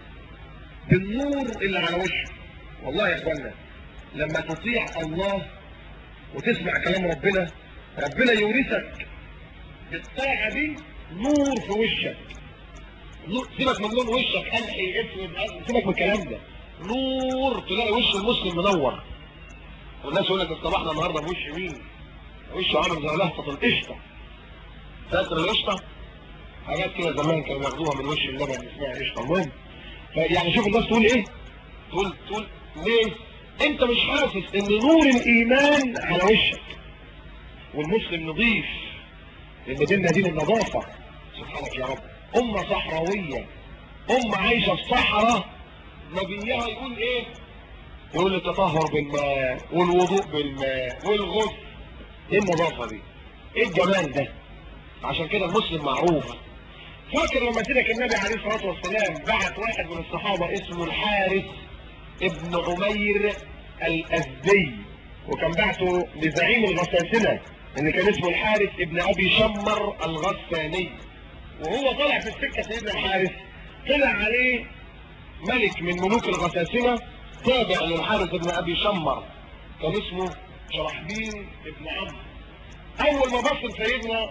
بالنور اللي على وشه والله يا اخوانا لما تطيع الله وتسمع كلام ربنا ربنا يورثك بالطاعة دي نور في وشك نور- سيبك من لون وشك قلقي اسود أسود، سيبك من الكلام ده نور تلاقي وش المسلم منور والناس يقول لك اصطبحنا النهارده بوش مين وشه عامل زي لهفه القشطه فاكر القشطه حاجات كده زمان كانوا ياخدوها من وش اللبن اسمها قشطه المهم يعني شوف الناس تقول ايه تقول تقول ليه انت مش حاسس ان نور الايمان على وشك والمسلم نظيف لان ديننا دين النظافه سبحانك يا رب امه صحراويه امه عايشه في صحراء نبيها يقول ايه يقول التطهر بالماء والوضوء بالماء والغسل ايه النظافه دي ايه الجمال ده عشان كده المسلم معروف فاكر لما سيدك النبي عليه الصلاه والسلام بعت واحد من الصحابه اسمه الحارث ابن عمير الازدي وكان بعته لزعيم الغساسنه اللي كان اسمه الحارث ابن ابي شمر الغساني وهو طالع في السكه سيدنا الحارث طلع عليه ملك من ملوك الغساسنه تابع للحارث ابن ابي شمر كان اسمه شرحبيل ابن عمرو اول ما بص سيدنا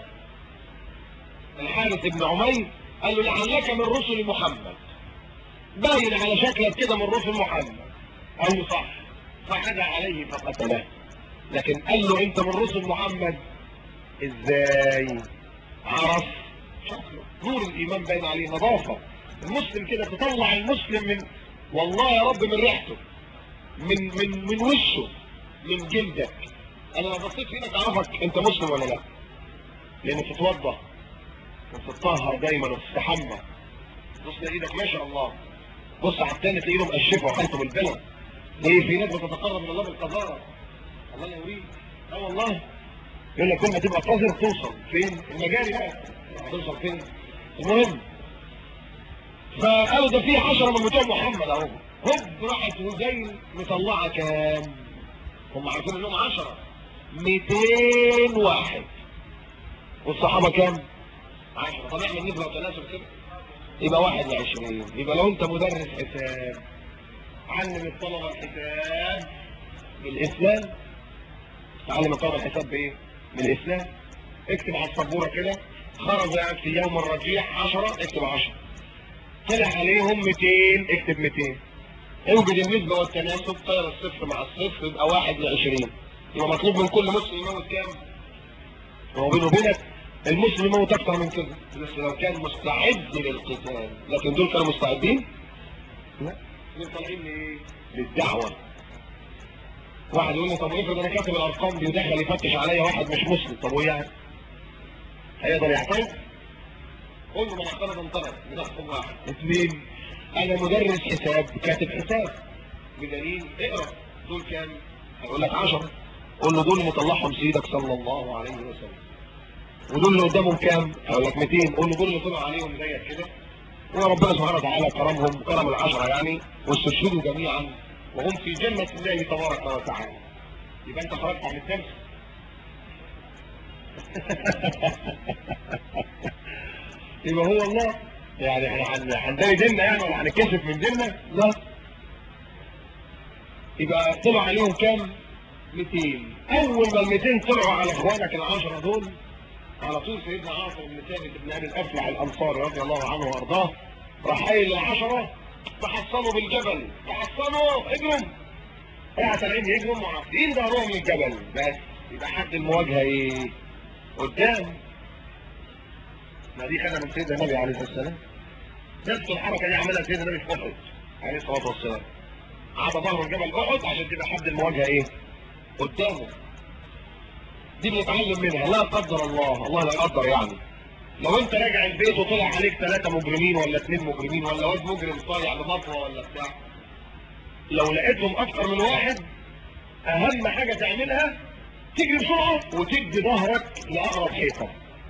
الحارث ابن عمير قال له لعلك من رسل محمد باين على شكلك كده من رسل محمد قال له صح فحدى عليه فقتله لكن قال له انت من رسل محمد ازاي عرف شكله نور الايمان باين عليه نظافه المسلم كده تطلع المسلم من والله يا رب من ريحته من من من وشه من جلدك انا لو بصيت فيك اعرفك انت مسلم ولا لا لانك تتوضا وتتطهر دايما وتستحمى بص لايدك ما شاء الله بص على التاني تلاقيه مقشفه وحالته بالبلد ليه في ناس بتتقرب من الله بالقذاره الله يوريك اه والله يقول لك كل ما تبقى قذر توصل فين المجاري بقى توصل فين المهم فقالوا ده في عشرة من بتوع محمد اهو هوب راحت هزيل مطلعه كام هم عارفين انهم عشرة 200 واحد والصحابه كام 10 طب اعمل نسبه وتناسب كده يبقى 21 يبقى لو انت مدرس حساب علم الطلبه الحساب بالاسلام تعلم الطلبه الحساب بايه بالاسلام اكتب على السبوره كده خرج في يوم الرجيع 10 اكتب 10 طلع عليهم 200 اكتب 200 اوجد النسبة والتناسب طير الصفر مع الصفر يبقى واحد لعشرين يبقى مطلوب من كل مسلم يموت كام؟ هو بينه وبينك المسلم يموت اكتر من كده بس لو كان مستعد للقتال لكن دول كانوا مستعدين؟ لا دول طالعين لايه؟ للدعوة واحد يقول لي طب افرض انا كاتب الارقام دي ودخل يفتش عليا واحد مش مسلم طب وايه يعني؟ هيقدر يعترض؟ قول له من اعترض انطرد بتحكم واحد اثنين انا مدرس حساب كاتب حساب بدليل اقرا دول كام هيقول لك 10 قول له دول مطلعهم سيدك صلى الله عليه وسلم ودول اللي قدامهم كام هيقول لك 200 قول له دول اللي طلع عليهم زيك كده وربنا سبحانه وتعالى كرمهم كرم العشرة يعني واستشهدوا جميعا وهم في جنة الله تبارك وتعالى يبقى انت خرجت عن الدرس يبقى هو الله يعني احنا هن- هنداري ديننا يعني ولا هنتكشف من ديننا لا يبقى طلع عليهم كام 200 اول ما ال 200 طلعوا على اخوانك العشرة دول على طول سيدنا عاصم بن ثابت بن ابي الافلح الانصاري رضي الله عنه وارضاه راح قايل للعشرة تحصنوا بالجبل تحصنوا اجروا راح طالعين يجروا وعارفين ظهرهم للجبل بس يبقى حد المواجهه ايه قدام ما دي خدها من سيدنا النبي عليه الصلاه والسلام نفس الحركه دي عملها سيدنا النبي في احد عليه الصلاه والسلام عطى ظهره الجبل احد عشان تبقى حد المواجهه ايه قدامه دي بنتعلم منها لا قدر الله الله لا يقدر يعني لو انت راجع البيت وطلع عليك ثلاثة مجرمين ولا اثنين مجرمين ولا واد مجرم طالع بمطوة ولا بتاع لو لقيتهم اكتر من واحد اهم حاجة تعملها تجري بسرعة وتدي ظهرك لأقرب حيطة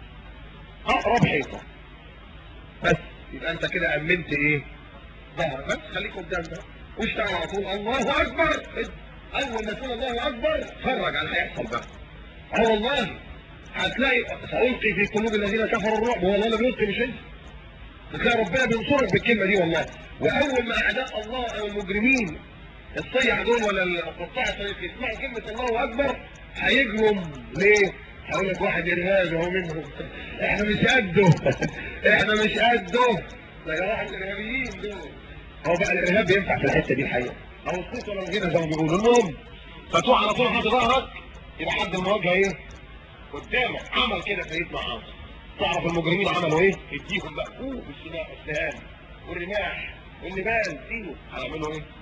أقرب حيطة بس يبقى أنت كده أمنت إيه؟ ظهرك بس خليك قدام ده واشتغل على طول الله أكبر أول ما تقول الله أكبر اتفرج على اللي هيحصل بقى اه والله هتلاقي سألقي في قلوب الذين كفروا الرعب هو الله اللي بيلقي مش انت هتلاقي ربنا بينصرك بالكلمة دي والله وأول ما أعداء الله أو المجرمين الصيع دول ولا القطاع الطريق يسمعوا كلمة الله أكبر هيجروا ليه؟ هقول لك واحد إرهابي هو منهم إحنا مش قده إحنا مش قده ده يا واحد الإرهابيين دول هو بقى الإرهاب بينفع في الحتة دي الحقيقة أو الصوت ولا الغنى زي ما بيقولوا المهم فتروح على طول حاطط ظهرك يبقى حد المواجهة إيه؟ قدامك عمل كده سيدنا عاصم تعرف المجرمين عملوا إيه؟ اديهم بقى أوه بالسلاح السهام والرماح والنبال فيه هيعملوا إيه؟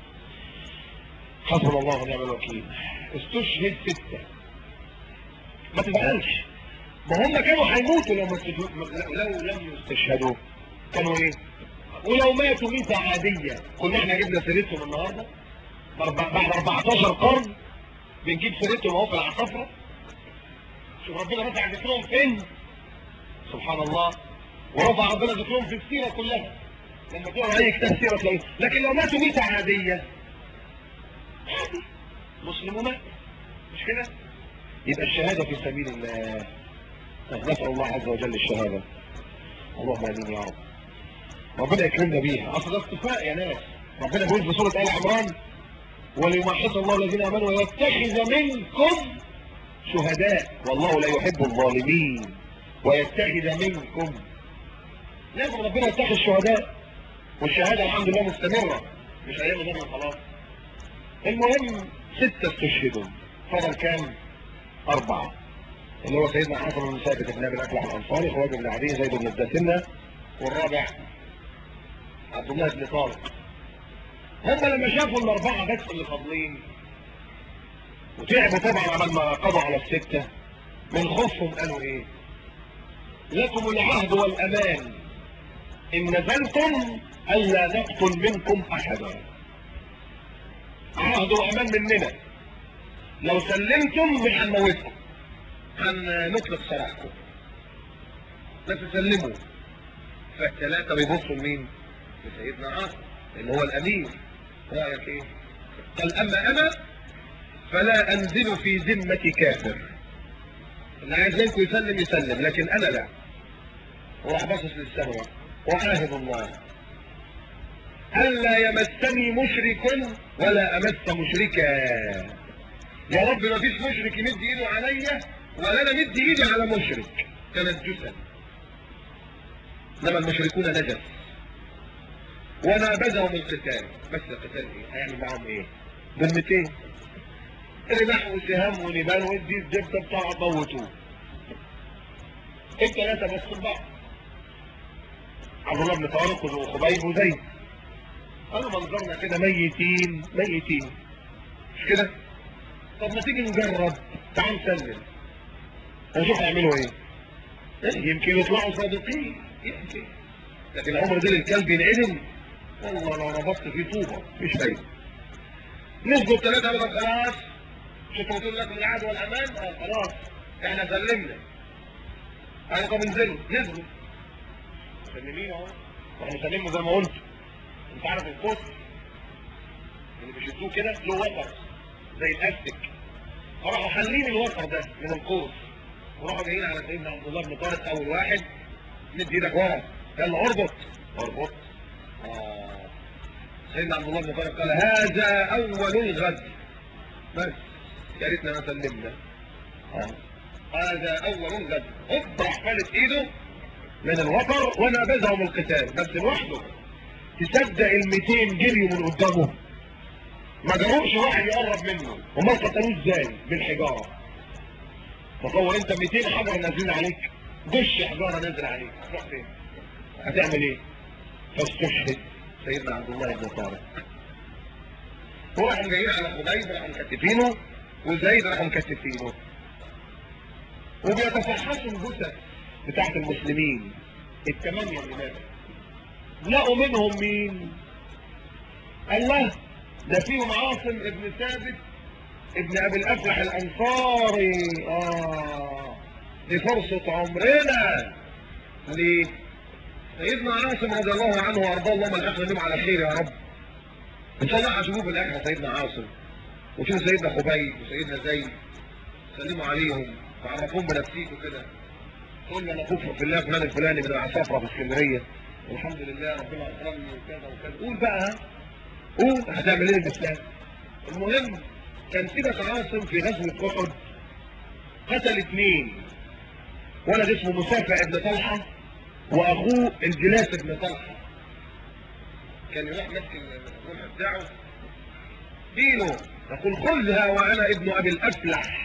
حسبنا الله ونعم الوكيل استشهد ستة ما تزعلش ما هم كانوا هيموتوا لو ما استشهدوا لو لم يستشهدوا كانوا ايه ولو ماتوا ميتة عادية كنا احنا جبنا سيرتهم النهاردة بعد 14 قرن بنجيب سيرتهم اهو في العصافرة شوف ربنا رفع ذكرهم فين سبحان الله ورفع ربنا ذكرهم في السيرة كلها لما تقرا اي كتاب سيرة تلاقيه لكن لو ماتوا ميتة عادية عادي مسلم ومات مش كده يبقى الشهادة في سبيل الله نسأل الله عز وجل الشهادة اللهم امين يا رب ربنا يكرمنا بيها اصل ده اتفاق يا ناس ربنا بيقول في سورة آل عمران وليمحص الله الذين امنوا ويتخذ منكم شهداء والله لا يحب الظالمين ويتخذ منكم لازم ربنا يتخذ شهداء والشهادة الحمد لله مستمرة مش ايام النبي خلاص المهم ستة استشهدوا فضل كام أربعة اللي هو سيدنا حسن بن ثابت بن أبي الأفلح الأنصاري خوات بن عدي زيد بن الدسنة والرابع عبد الله بن طارق هم لما شافوا الأربعة بس اللي فاضلين وتعبوا طبعا على ما قضوا على الستة من خوفهم قالوا إيه لكم العهد والأمان إن نزلتم ألا نقتل منكم أحدا عهد وامان مننا لو سلمتم مش هنموتكم هنطلق سراحكم بس سلموا فالثلاثة بيبصوا لمين؟ لسيدنا عاصم اللي هو الأمير رأيك إيه؟ قال أما أنا فلا أنزل في ذمة كافر اللي عايز منكم يسلم يسلم لكن أنا لا وراح باصص للسماء وعاهد الله ألا يمسني مشرك ولا أمس مشركا يا رب ما فيش مشرك يمد ايده عليا ولا انا مد ايدي على مشرك تنجسا انما المشركون نجس وما بدأوا من القتال بس القتال ايه هيعمل معاهم ايه ذمتين رماح وسهام ونبال ودي الزبده بتاع موتوه الثلاثه بس بعض عبد الله بن طارق وخبيب وزيد قالوا منظرنا كده ميتين ميتين مش كده طب ما تيجي نجرب تعال نسلم ونشوف هيعملوا ايه يمكن يطلعوا صادقين يمكن لكن عمر ديل الكلب ينعدم والله لو ربطت فيه طوبه مش فايده نسجد ثلاثة بقى خلاص مش انتوا بتقول لكم العهد والامان اه خلاص احنا سلمنا قالوا طب انزلوا نزلوا مسلمين اهو واحنا سلمنا زي ما قلت انت عارف القوس اللي بيشدوه كده له وتر زي الاستك فراحوا حالين الوتر ده من القوس وراحوا جايين على سيدنا عبد الله بن طارق اول واحد مد ايدك ورا يلا اربط اربط آه. سيدنا عبد الله بن طارق قال هذا اول الغد بس يا ريتنا ما سلمنا آه. هذا اول الغد هوب راح فلت ايده من الوتر ونابذهم القتال بس لوحده تصدق ال 200 جريوا من قدامه ما جروش واحد يقرب منه امال قتلوه ازاي بالحجاره تصور انت 200 حجر نازلين عليك دش حجاره نازل عليك هتروح فين هتعمل ايه فاستشهد سيدنا عبد الله بن طارق وراحوا جايين على خبيب راحوا مكتفينه وزيد راحوا مكتفينه وبيتفحصوا الجثث بتاعت المسلمين الثمانية اللي ماتوا لقوا منهم مين الله ده فيهم عاصم ابن ثابت ابن ابي الافلح الانصاري اه دي فرصة عمرنا ليه سيدنا عاصم رضي الله عنه وارضاه اللهم الاخر منهم على خير يا رب ان شاء الله هشوفوه في الاخر سيدنا عاصم وشوف سيدنا خبيب وسيدنا زيد سلموا عليهم وعرفوهم بنفسيكم كده قول انا اخوك في الله فلان الفلاني من العصافره في اسكندريه والحمد لله ربنا اكرمني وكذا وكذا قول بقى قول هتعمل ايه الاسلام المهم كان سيدك عاصم في غزوه احد قتل اثنين ولد اسمه مسافع ابن طلحه واخوه الجلاس ابن طلحه كان يروح ماسك الرمح بتاعه دينه يقول خذها وانا ابن ابي الافلح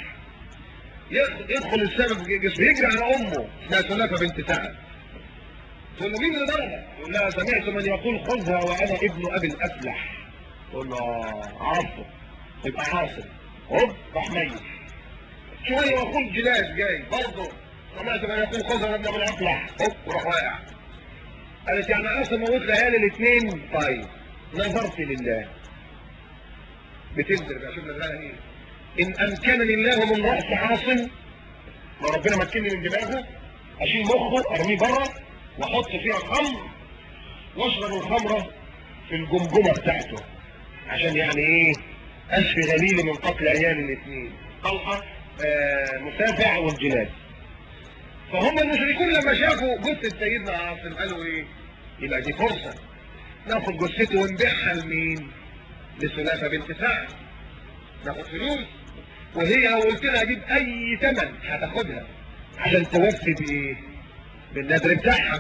يدخل السبب في جسمه يجري على امه اسمها سلافه بنت سعد تقول له مين اللي ضربك؟ يقول لها سمعت من يقول خذها وانا ابن ابي الافلح تقول له آه، عرفته يبقى عاصم هوب راح ميت شويه واخوه الجلاس جاي برضه سمعت من يقول خذها وانا ابن ابي الافلح هوب وراح واقع قالت يعني عاصم موت العيال الاثنين طيب نظرت لله بتنزل بقى شوف لها ايه ان امكنني الله من راس عاصم لو ربنا مكنني من دماغه اشيل مخه ارميه بره واحط فيها خمر واشرب الخمره في الجمجمه بتاعته عشان يعني ايه اشفي غليلي من قتل عيال الاثنين طلحه آه مسافع والجلاد فهم المشركون لما شافوا جثه سيدنا عاصم قالوا ايه يبقى دي فرصه ناخد جثته ونبيعها لمين لسلافه بنت سعد ناخد فلوس وهي لو قلت لها اجيب اي ثمن هتاخدها عشان توفي بايه بالنذر بتاعها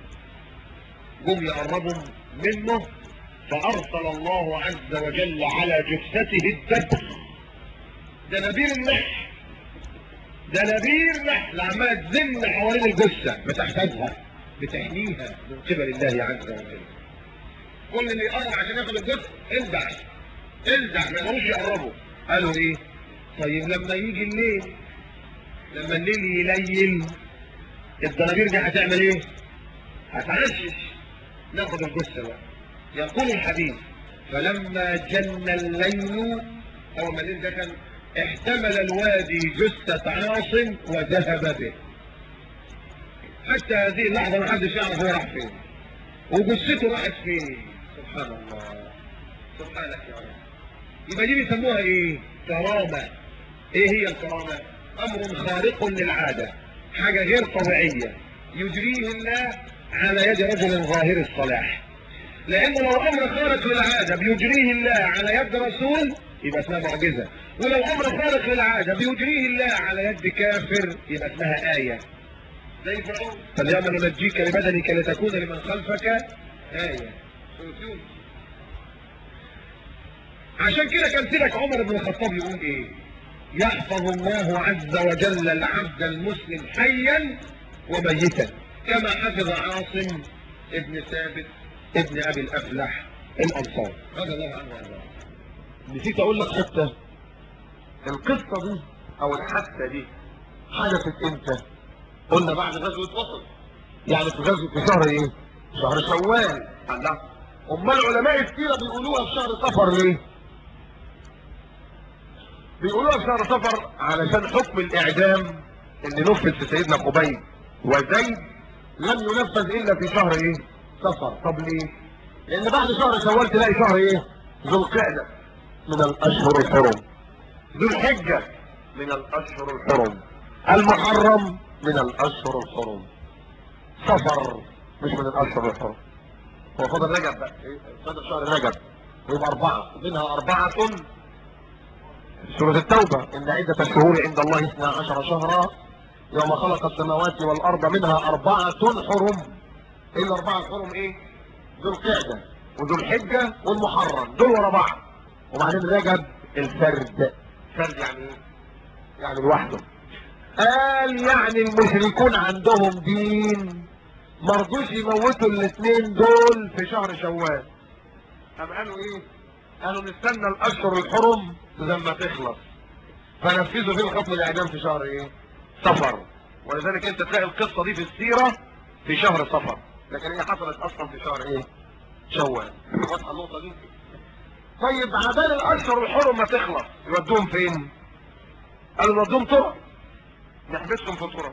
جم يقربوا منه فارسل الله عز وجل على جثته الدبر دنابير النحل دنابير نحل عماله تزن حوالين الجثه بتحفظها بتحميها من قبل الله عز وجل كل اللي يقرب عشان ياخد الجثه انزع انزع ما يقدروش يقربوا قالوا ايه طيب لما يجي الليل لما الليل يليل الدنابير دي هتعمل ايه هتعشش ناخد الجثه بقى يقول الحديث فلما جن الليل اول ما الليل ده كان احتمل الوادي جثة عاصم وذهب به حتى هذه اللحظة ما حدش يعرف هو راح فين وجثته راحت فين سبحان الله سبحانك يا رب يبقى دي بيسموها ايه كرامة ايه هي الكرامة امر خارق للعادة حاجة غير طبيعية يجريه الله على يد رجل ظاهر الصلاح لان لو امر خارق للعادة بيجريه الله على يد رسول يبقى اسمها معجزة ولو امر خارق للعادة بيجريه الله على يد كافر يبقى اسمها آية زي فرعون فاليوم ننجيك لبدنك لتكون لمن خلفك آية عشان كده كان سيدك عمر بن الخطاب يقول ايه يحفظ الله عز وجل العبد المسلم حيا وميتا كما حفظ عاصم ابن ثابت ابن ابي الافلح الانصار رضي الله عنه وارضاه نسيت اقول لك حته القصه دي او الحادثه دي حدثت امتى قلنا بعد غزوه احد يعني في غزوه في شهر ايه شهر شوال الله امال علماء السيره بيقولوها في شهر صفر ليه بيقولوها في شهر صفر علشان حكم الاعدام اللي نفذ في سيدنا خبيب وزيد لم ينفذ الا في شهر ايه صفر طب ليه لان بعد شهر شوال تلاقي شهر ايه ذو القعده من الاشهر الحرم ذو الحجه من الاشهر الحرم المحرم من الاشهر الحرم صفر مش من الاشهر الحرم هو فاضل رجب بقى إيه؟ فاضل شهر رجب يبقى أربعة منها أربعة سورة التوبة إن عدة الشهور عند الله اثنا عشر شهرا يوم خلق السماوات والأرض منها أربعة حرم إيه الأربعة الحرم إيه؟ ذو القعدة وذو الحجة والمحرم دول ورا بعض وبعدين رجب الفرد فرد يعني إيه؟ يعني لوحده قال يعني المشركون عندهم دين مرضوش يموتوا الاثنين دول في شهر شوال طب قالوا ايه قالوا نستنى الاشهر الحرم لما تخلص فنفذوا فيه حكم الاعدام في شهر ايه صفر ولذلك انت تلاقي القصة دي في السيرة في شهر صفر لكن هي حصلت اصلا في شهر ايه شوال واضحه النقطة دي طيب عبال الاشهر الحرم ما تخلص يودوهم فين قالوا نودوهم ترى نحبسهم في ترى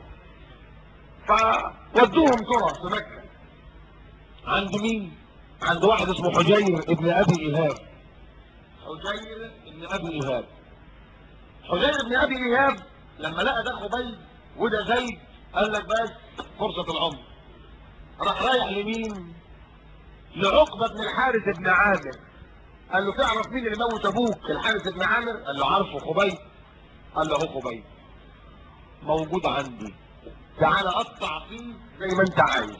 فودوهم ترى في مكة عند مين عند واحد اسمه حجير ابن ابي ايهاب حجير ابن ابي ايهاب حجير ابن ابي ايهاب لما لقى ده خبيب وده زيد قال لك بس فرصة العمر راح رايح لمين لعقبة بن الحارث بن عامر قال له تعرف مين اللي موت ابوك الحارث بن عامر قال له عارفه خبيب قال له اهو خبيب موجود عندي تعالى اقطع فيه زي ما انت عايز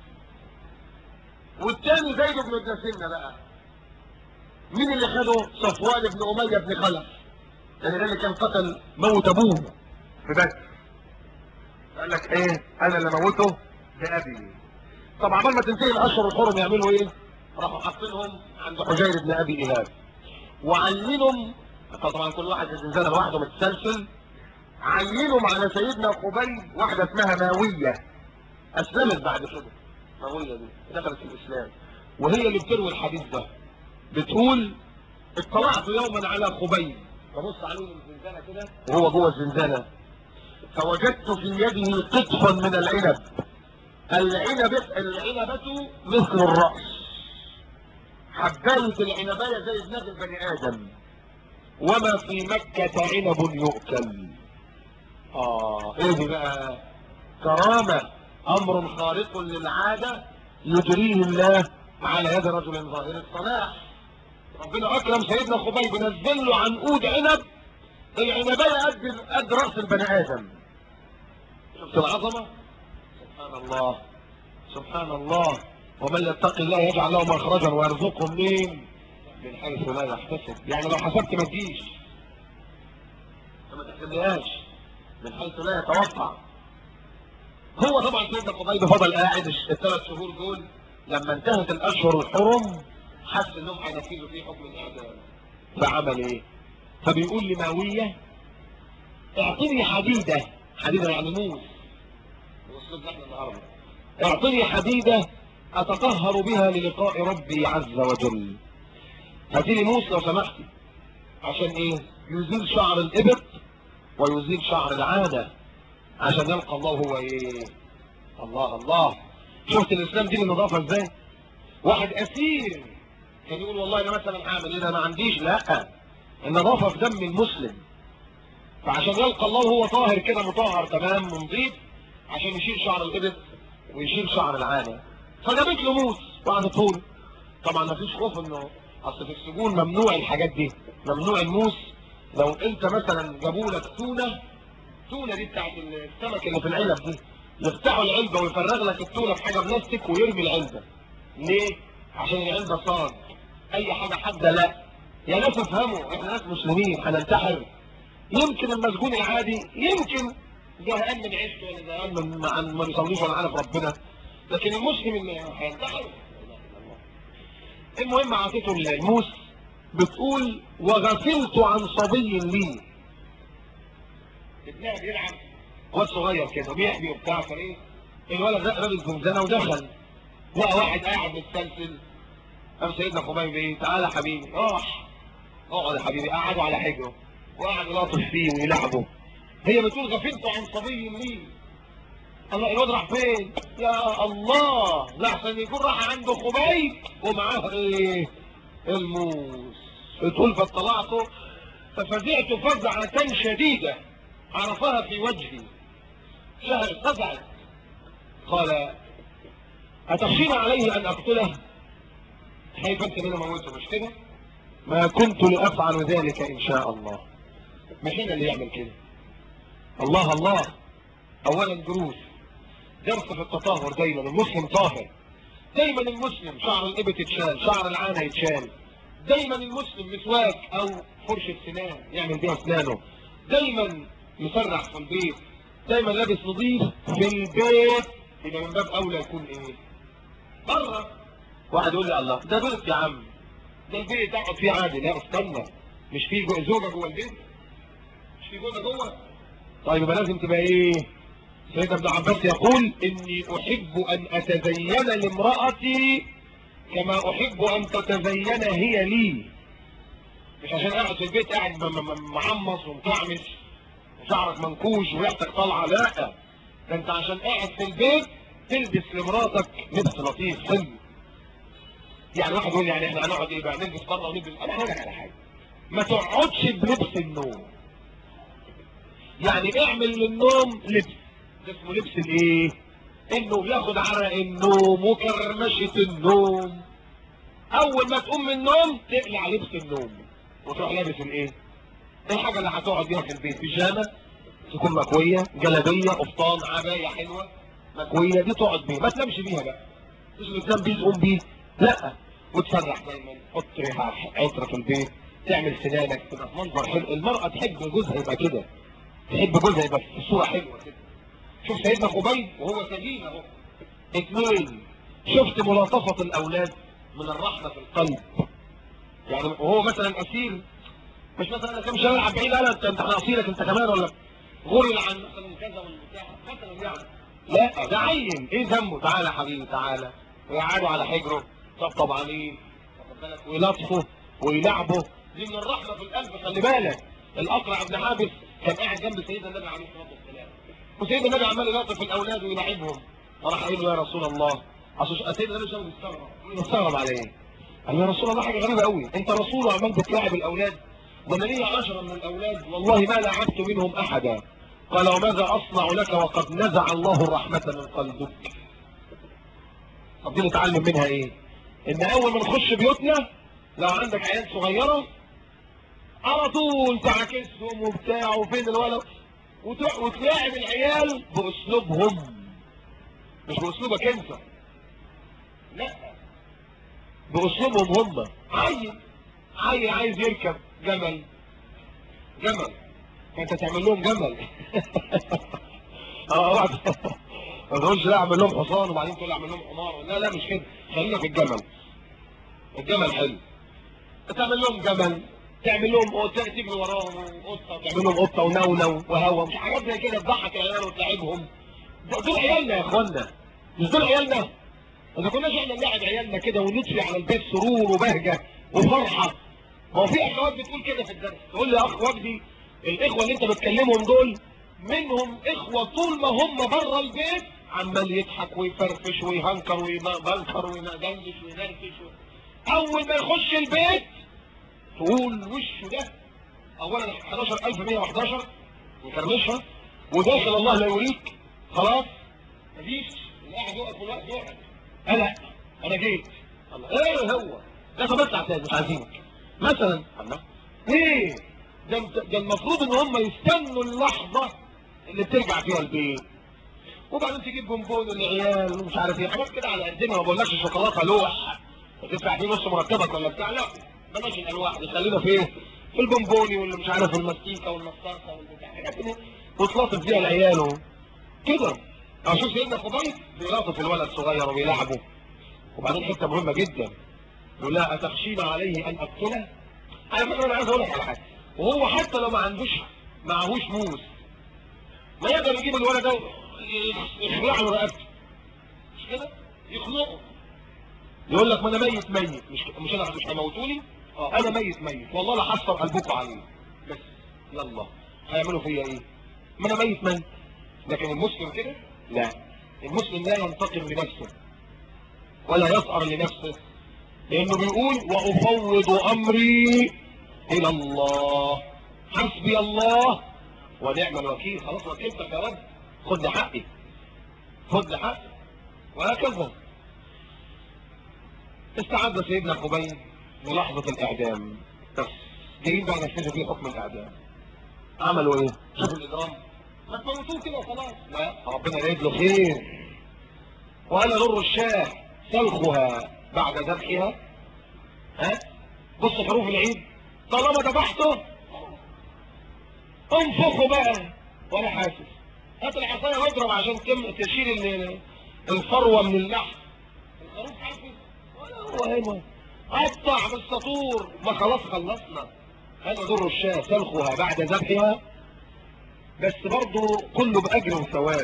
والتاني زيد بن الدسنة بقى مين اللي خده صفوان بن امية بن خلف يعني ده اللي كان قتل موت ابوه في بدر قال لك ايه انا اللي موته بابي طب عبال ما تنتهي الاشهر الحرم يعملوا ايه راحوا حاطينهم عند حجير بن ابي ايهاب وعينهم طبعا كل واحد الزنزانه لوحده متسلسل عينهم على سيدنا قبيل واحده اسمها ماويه اسلمت بعد كده ماويه دي دخلت في الاسلام وهي اللي بتروي الحديث ده بتقول اطلعت يوما على خبيب ببص عليه من الزنزانه كده وهو جوه الزنزانه فوجدت في يده قطفا من العنب العنبة العنبة مثل الرأس حباية العنباية زي دماغ البني آدم وما في مكة عنب يؤكل آه إيه دي بقى كرامة أمر خارق للعادة يجريه الله على يد رجل ظاهر الصلاح ربنا أكرم سيدنا خبيب نزل له عنقود عنب العنباية قد قد رأس البني آدم شفت العظمة سبحان الله سبحان الله ومن يتق الله يجعل له مخرجا ويرزقه منين من حيث لا يحتسب يعني لو حسبت ما تجيش ما تحسبهاش من حيث لا يتوقع هو طبعا سيدنا قبيب فضل قاعد الثلاث شهور دول لما انتهت الاشهر الحرم حس انهم هينفذوا فيه حكم الاعدام فعمل ايه فبيقول لماويه اعطني حديده حديده يعني موس واسلوب احنا النهارده اعطني حديده اتطهر بها للقاء ربي عز وجل هاتي لي موس لو سمحتي عشان ايه يزيل شعر الابط ويزيل شعر العاده عشان يلقى الله هو ايه الله الله شفت الاسلام دي النظافه ازاي واحد اسير كان يقول والله انا مثلا هعمل ايه ده ما عنديش لا النظافه في دم المسلم فعشان يلقى الله هو طاهر كده مطهر تمام ونظيف عشان يشيل شعر الابط ويشيل شعر العانه فجابت له موس وقعدته له طبعا ما فيش خوف انه اصل في السجون ممنوع الحاجات دي ممنوع الموس لو انت مثلا جابوا لك تونه التونه دي بتاعت السمك اللي في العلب دي يفتحوا العلبه ويفرغ لك التونه في حاجه بلاستيك ويرمي العلبه ليه؟ عشان العلبه صاج اي حاجه حاده لا يا ناس افهموا احنا ناس مسلمين هننتحر يمكن المسجون العادي يمكن زهقان من عيشته ولا زهقان من ما ما بيصليش ولا عارف ربنا لكن المسلم اللي هينتحر المهم اعطيته الموس بتقول وغفلت عن صبي لي ابنها بيلعب واد صغير كده بيحبي وبتاع فايه الولد ده رابط زنزانه ودخل لقى واحد قاعد متسلسل قام سيدنا خبيب ايه تعالى يا حبيبي راح اقعد يا حبيبي قعدوا على حجره وقعد يلاطف فيه ويلعبه هي بتقول غفلت عن صبي لي الله الواد راح فين يا الله لحسن يكون راح عنده خبيب ومعاه ايه الموس بتقول فاطلعته ففزعت فزعة شديدة عرفها في وجهي شهر فزعت قال أتخشين عليه أن أقتله خايف انت ان انا اموته مش كده ما كنت لافعل ذلك ان شاء الله مش انا اللي يعمل كده الله الله اولا دروس درس في التطهر دايما المسلم طاهر دايما المسلم شعر الابط يتشال شعر العانة يتشال دايما المسلم مسواك او فرشة سنان يعمل بيها اسنانه دايما مسرح في البيت دايما لابس نظيف في البيت يبقى من باب اولى يكون ايه بره واحد يقول لي الله ده بيت يا عم ده البيت اقعد فيه عادي لا استنى مش في جو- زوجة جوه البيت مش في زوجة جوه طيب يبقى لازم تبقى ايه سيدنا ابن عباس يقول اني احب ان اتزين لامرأتي كما احب ان تتزين هي لي مش عشان قاعد في البيت قاعد م- م- م- معمص ومكعمس وشعرك منكوش وريحتك طالعه لا ده انت عشان قاعد في البيت تلبس لمراتك لبس لطيف حلو يعني واحد يقول لي يعني احنا هنقعد ايه بقى نلبس بره ونلبس انا هقول لك على حاجه ما تقعدش بلبس النوم يعني اعمل للنوم لبس ده اسمه لبس الايه انه بياخد عرق النوم وكرمشة النوم اول ما تقوم من النوم تقلع لبس النوم وتروح لابس الايه ايه الحاجة اللي هتقعد بيها في البيت بيجامة تكون مكوية جلابية قفطان عباية حلوة مكوية دي تقعد بيها ما تنامش بيها بقى مش اللي تنام بيه تقوم بيه لا وتسرح دايما حط ريحة عطر في البيت تعمل سنانك تبقى في منظر حلو المرأة تحب جوزها يبقى كده تحب جوزها يبقى في صورة حلوة كده شوف سيدنا خبيب وهو سجين اهو اثنين شفت ملاطفة الاولاد من الرحمة في القلب يعني وهو مثلا اسير مش مثلا انا كام شارع بعيد انا انت انت احنا اسيرك انت كمان ولا غرل عن مثلا كذا والبتاع مثلا يعني لا ده عين ايه ذنبه تعالى يا حبيبي تعالى ويقعدوا على حجره طبطب عليه واخد بالك ويلطفه ويلعبه دي من الرحمه في القلب خلي بالك الاقرع بن حابس كان قاعد جنب سيدنا النبي عليه الصلاه والسلام وسيدنا النبي عمال يلطف الاولاد ويلعبهم فراح قايل له يا رسول الله اصل سيدنا النبي شافه مستغرب مستغرب على ايه؟ قال له يا رسول الله حاجه غريبه قوي انت رسول وعمال بتلاعب الاولاد وانا لي عشرة من الاولاد والله ما لعبت منهم احدا قال وماذا اصنع لك وقد نزع الله الرحمه من قلبك طب دي نتعلم منها ايه ان اول ما نخش بيوتنا لو عندك عيال صغيره على طول تعاكسهم وبتاع وفين الولد وت- وتلاعب العيال باسلوبهم مش باسلوبك انت لا باسلوبهم هم عيل عيل عايز يركب جمل جمل فانت تعمل لهم جمل اه واحد ما تقولش لا اعمل لهم حصان وبعدين تقول اعمل لهم حمار لا لا مش كده خلينا في الجمل الجمل حلو تعمل لهم جمل تعمل لهم قطه تجري وراهم قطه تعمل لهم قطه ونونو وهوا مش حاجات زي كده تضحك العيال وتلعبهم ده- دول عيالنا يا اخوانا مش دول عيالنا اذا كناش احنا نلعب عيالنا كده ونطفي على البيت سرور وبهجه وفرحه ما هو في اخوات بتقول كده في الدرس تقول لي يا اخ وجدي الاخوه اللي انت بتكلمهم دول منهم اخوه طول ما هم بره البيت عمال يضحك ويفرفش ويهنكر ويبنكر ويدندش وينرفش اول ما يخش البيت تقول وشه ده اولا 11111 مكرمشها وداخل الله لا يوريك خلاص مفيش اللي قاعد يقف والوقت يقعد انا انا جيت الله ايه هو ده تمتع تاني مش عايزينك مثلا الله ايه ده ده المفروض ان هم يستنوا اللحظه اللي بترجع فيها البيت وبعدين تجيب بونبون للعيال ومش عارف ايه حاجات كده على قدنا ما بقولكش شوكولاته لوح وتدفع فيه نص مرتبك ولا بتاع لا بلاش الالواح دي خلينا في ايه في البونبوني واللي مش عارف المستيكه والمصاصه والبتاع حاجات كده وتلاطف بيها العيال و- كده اشوف سيدنا خبيب بيلاطف الولد الصغير وبيلعبه وبعدين حته مهمه جدا يقول لها اتخشين عليه ان اقتله على فكره انا عايز اقول لك على حاجه وهو حتى لو ما عندوش معهوش موس ما يقدر يجيب الولد ده يخلع له رقبته مش كده يخنقه يقول لك ما انا ميت ميت مش مش انا مش هموتوني اه انا ميت ميت والله لا حصر قلبكم عليه بس يلا هيعملوا فيا ايه ما انا ميت ميت لكن المسلم كده لا المسلم لا ينتقم لنفسه ولا يسأر لنفسه لانه بيقول وافوض امري الى الله حسبي الله ونعم الوكيل خلاص وكلتك يا رب خد لي حقي خد لي حقي وهكذا استعد سيدنا خبيب للحظة الإعدام بس جايين بقى نفذوا فيه حكم الإعدام عملوا إيه؟ شوفوا الإجرام ما تموتوه كده خلاص لا ربنا يريد له خير وأنا نر الشاه سلخها بعد ذبحها ها بص حروف العيد طالما ذبحته انفخوا بقى ولا حاسس هات العصايه واضرب عشان تم تشيل ال- الفروه من اللحم الخروف حاسس ولا هو هنا قطع بالسطور ما خلاص خلصنا هذا ضر الشاة سلخها بعد ذبحها بس برضه كله بأجر وثواب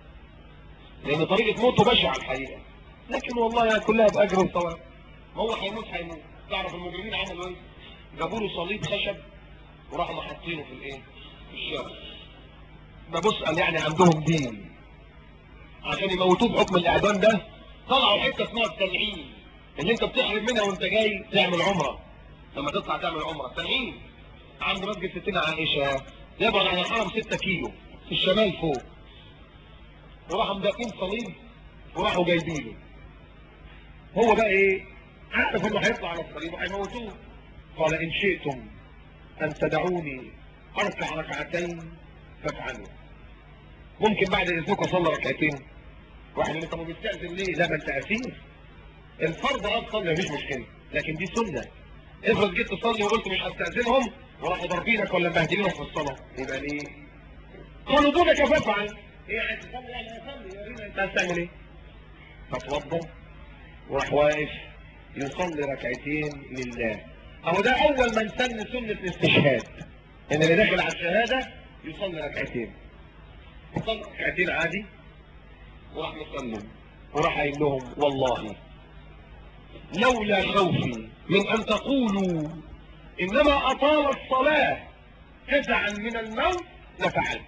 لأن طريقة موته بشعة الحقيقة لكن والله كلها بأجر وثواب ما هو هيموت هيموت تعرف المجرمين عملوا ايه؟ جابوا له صليب خشب وراحوا محطينه في الايه؟ في الشارع ده بص قال يعني عندهم دين عشان يموتوه بحكم الاعدام ده طلعوا حته اسمها التنعيم اللي انت بتحرم منها وانت جاي تعمل عمره لما تطلع تعمل عمره تنعيم عند مسجد ستنا عائشه يبعد عن الحرم 6 كيلو في الشمال فوق وراحوا مدقين صليب وراحوا جايبينه هو بقى ايه عارف انه هيطلع على الصليب وهيموتوه قال ان شئتم ان تدعوني اركع ركعتين فافعلوا ممكن بعد اذنكم اصلي ركعتين واحد يقول لي طب بتستاذن ليه لا ما انت اسير الفرض اه تصلي مفيش مشكله لكن دي سنه افرض جيت تصلي وقلت مش هستاذنهم وراحوا ضاربينك ولا مبهدلينك في الصلاه يبقى ليه؟ قالوا دونك فافعل ايه عايز تصلي يعني اصلي ورينا انت عايز تعمل ايه؟ فتوضى وراح واقف يصلي ركعتين لله اهو ده اول من سن سنه الاستشهاد ان اللي داخل على الشهاده يصلي ركعتين صلى ركعتين عادي وراح مسلم وراح قايل لهم والله لولا خوفي من ان تقولوا انما اطال الصلاه جزعا من الموت لفعلت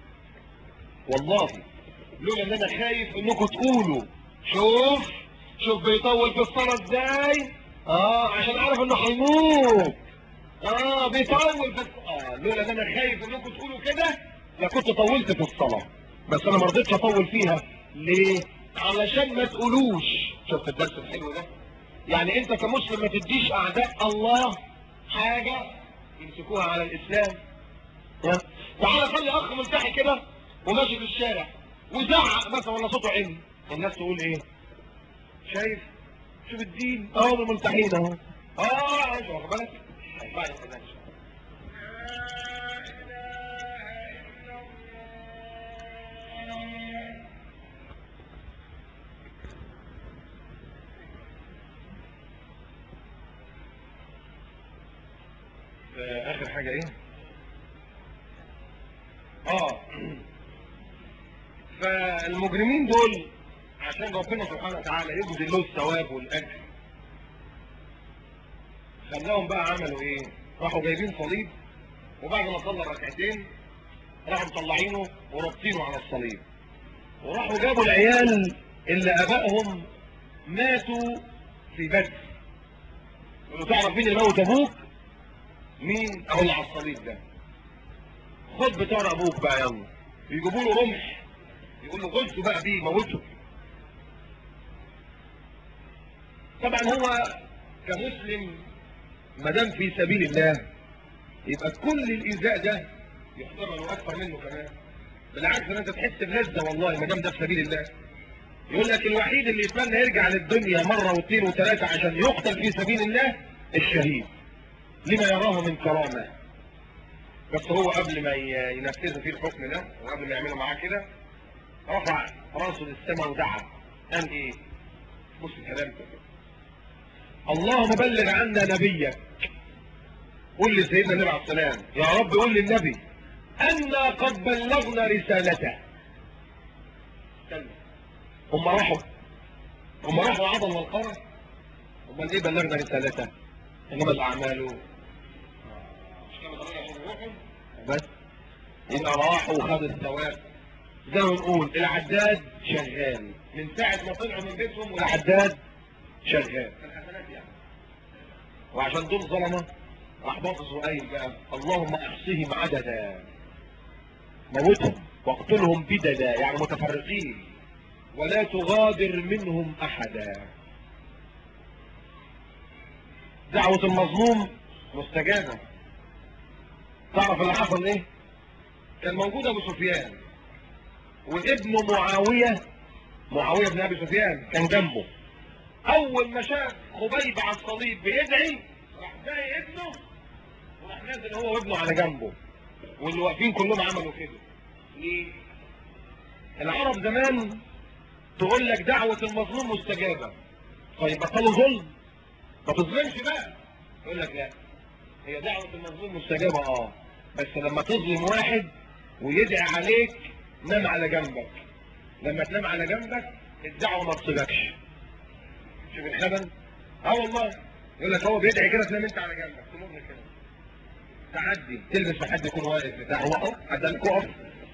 والله لولا ان انا خايف انكم تقولوا شوف شوف بيطول في الصلاه ازاي اه عشان عارف انه هيموت اه بيطول في الصلاه اه لولا ان انا خايف انكم تقولوا كده لكنت طولت في الصلاه بس انا ما رضيتش اطول فيها ليه علشان ما تقولوش شفت الدرس الحلو ده يعني انت كمسلم ما تديش اعداء الله حاجه يمسكوها على الاسلام ها؟ تعالى خلي اخ ملتحي كده وماشي في الشارع وزعق مثلا ولا صوته عالي الناس تقول ايه شايف شوف الدين اه هم ملتحين اهو اه مش واخد بالك طيب، بعد كده إن شاء الله. آه، اخر حاجة ايه اه فالمجرمين دول عشان ربنا سبحانه وتعالى يجزي له الثواب والاجر خلاهم بقى عملوا ايه راحوا جايبين صليب وبعد ما صلى ركعتين راحوا مطلعينه ورابطينه على الصليب وراحوا جابوا العيال اللي ابائهم ماتوا في بدر قالوا تعرف مين اللي موت ابوك مين اهو اللي على الصليب ده خد بتاع ابوك بقى يلا يجيبوا له رمح يقول له غزه بقى بيه موته طبعا هو كمسلم ما دام في سبيل الله يبقى كل الايذاء ده يحتمل واكثر منه كمان بالعكس ان انت تحس بلذه والله ما دام ده في سبيل الله يقول لك الوحيد اللي يتمنى يرجع للدنيا مره واثنين وثلاثه عشان يقتل في سبيل الله الشهيد لما يراه من كرامه بس هو قبل ما ي- ينفذوا فيه الحكم ده وقبل ما يعملوا معاه كده رفع راسه للسماء ودعا قال ايه بص الكلام ده اللهم بلغ عنا نبيك قول لسيدنا النبي عليه السلام يا رب قول للنبي أنا قد بلغنا رسالته استنى هم راحوا هم راحوا عضل والقرى هم ليه بلغنا رسالته انما الاعمال مش كانوا طالعين عشان يروحوا بس يبقى راحوا وخدوا الثواب زي ما بنقول العداد شغال من ساعة ما طلعوا من بيتهم والعداد شغال الحسنات يعني وعشان دول ظلمة راح باطس وقايل بقى اللهم احصهم عددا موتهم واقتلهم بددا يعني متفرقين ولا تغادر منهم احدا دعوة المظلوم مستجابة تعرف اللي حصل ايه كان موجود ابو سفيان وابنه معاوية معاوية بن ابي سفيان كان جنبه اول ما شاف خبيب على الصليب بيدعي راح زي ابنه وراح نازل هو وابنه على جنبه واللي واقفين كلهم عملوا كده ليه العرب زمان تقول لك دعوة المظلوم مستجابة طيب بطلوا ظلم ما تظلمش بقى يقول لك لا هي دعوة المظلوم مستجابة اه بس لما تظلم واحد ويدعي عليك نام على جنبك لما تنام على جنبك الدعوة ما تصيبكش شوف الخبل اه والله يقول لك هو بيدعي كده تنام انت على جنبك تمر كده تعدي تلبس في حد يكون واقف بتاع هو اهو عشان تقف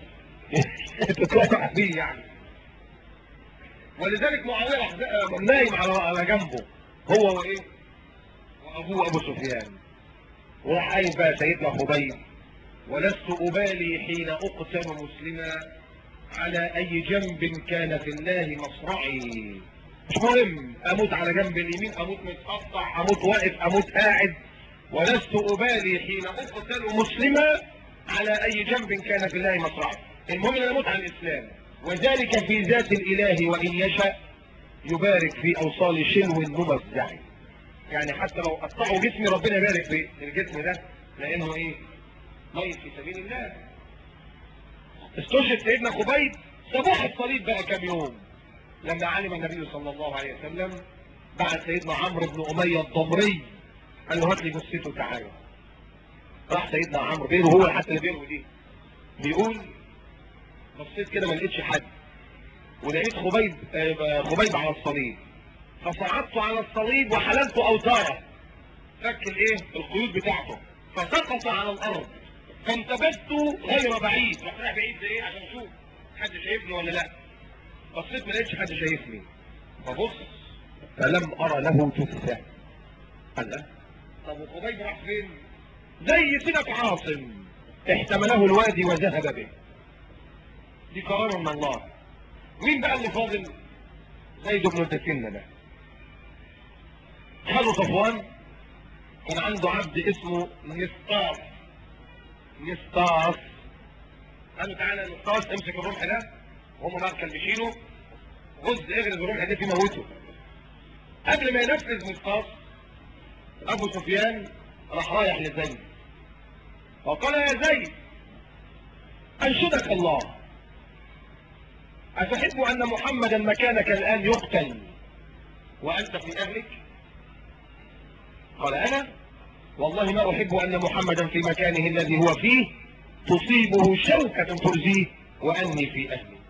تتوقع فيه يعني ولذلك معاويه راح نايم على على جنبه هو وايه وابوه ابو سفيان وراح قايم بقى سيدنا خبيب ولست ابالي حين اقتل مسلما على اي جنب كان في الله مصرعي مش مهم اموت على جنب اليمين اموت متقطع اموت واقف اموت قاعد ولست ابالي حين اقتل مسلما على اي جنب كان في الله مصرعي المهم ان اموت على الاسلام وذلك في ذات الاله وان يشاء يبارك في اوصال شلو ممزع يعني حتى لو قطعوا جسمي ربنا يبارك في الجسم ده لانه ايه ميت في سبيل الله استشهد سيدنا خبيب صباح الصليب بقى كام يوم لما علم النبي صلى الله عليه وسلم بعد سيدنا عمرو بن اميه الضمري قال له هات لي جثته تعالى راح سيدنا عمرو بينه هو حتى اللي بينه دي بيقول بصيت كده ما لقيتش حد ولقيت خبيب آه، خبيب على الصليب فصعدت على الصليب وحللت اوتاره فك الايه القيود بتاعته فسقط على الارض فانتبهت غير بعيد رحت رايح بعيد ايه عشان اشوف حد شايفني ولا لا بصيت ما لقيتش حد شايفني فبص فلم ارى له جثه قال لا طب وخبيب راح فين زي سنة عاصم احتمله الوادي وذهب به دي قرار من الله مين بقى اللي فاضل زيد بن الدسنة ده خلوا صفوان كان عنده عبد اسمه نسطاس نسطاس قالوا تعالى يا نسطاس امسك الرمح ده وهم بقى كان بيشيلوا غز اغرز الرمح ده يموته قبل ما ينفذ نسطاس ابو سفيان راح رايح لزيد وقال يا زيد انشدك الله اتحب ان محمدا مكانك الان يقتل وانت في اهلك قال انا والله ما احب ان محمدا في مكانه الذي هو فيه تصيبه شوكة تؤذيه واني في اهلي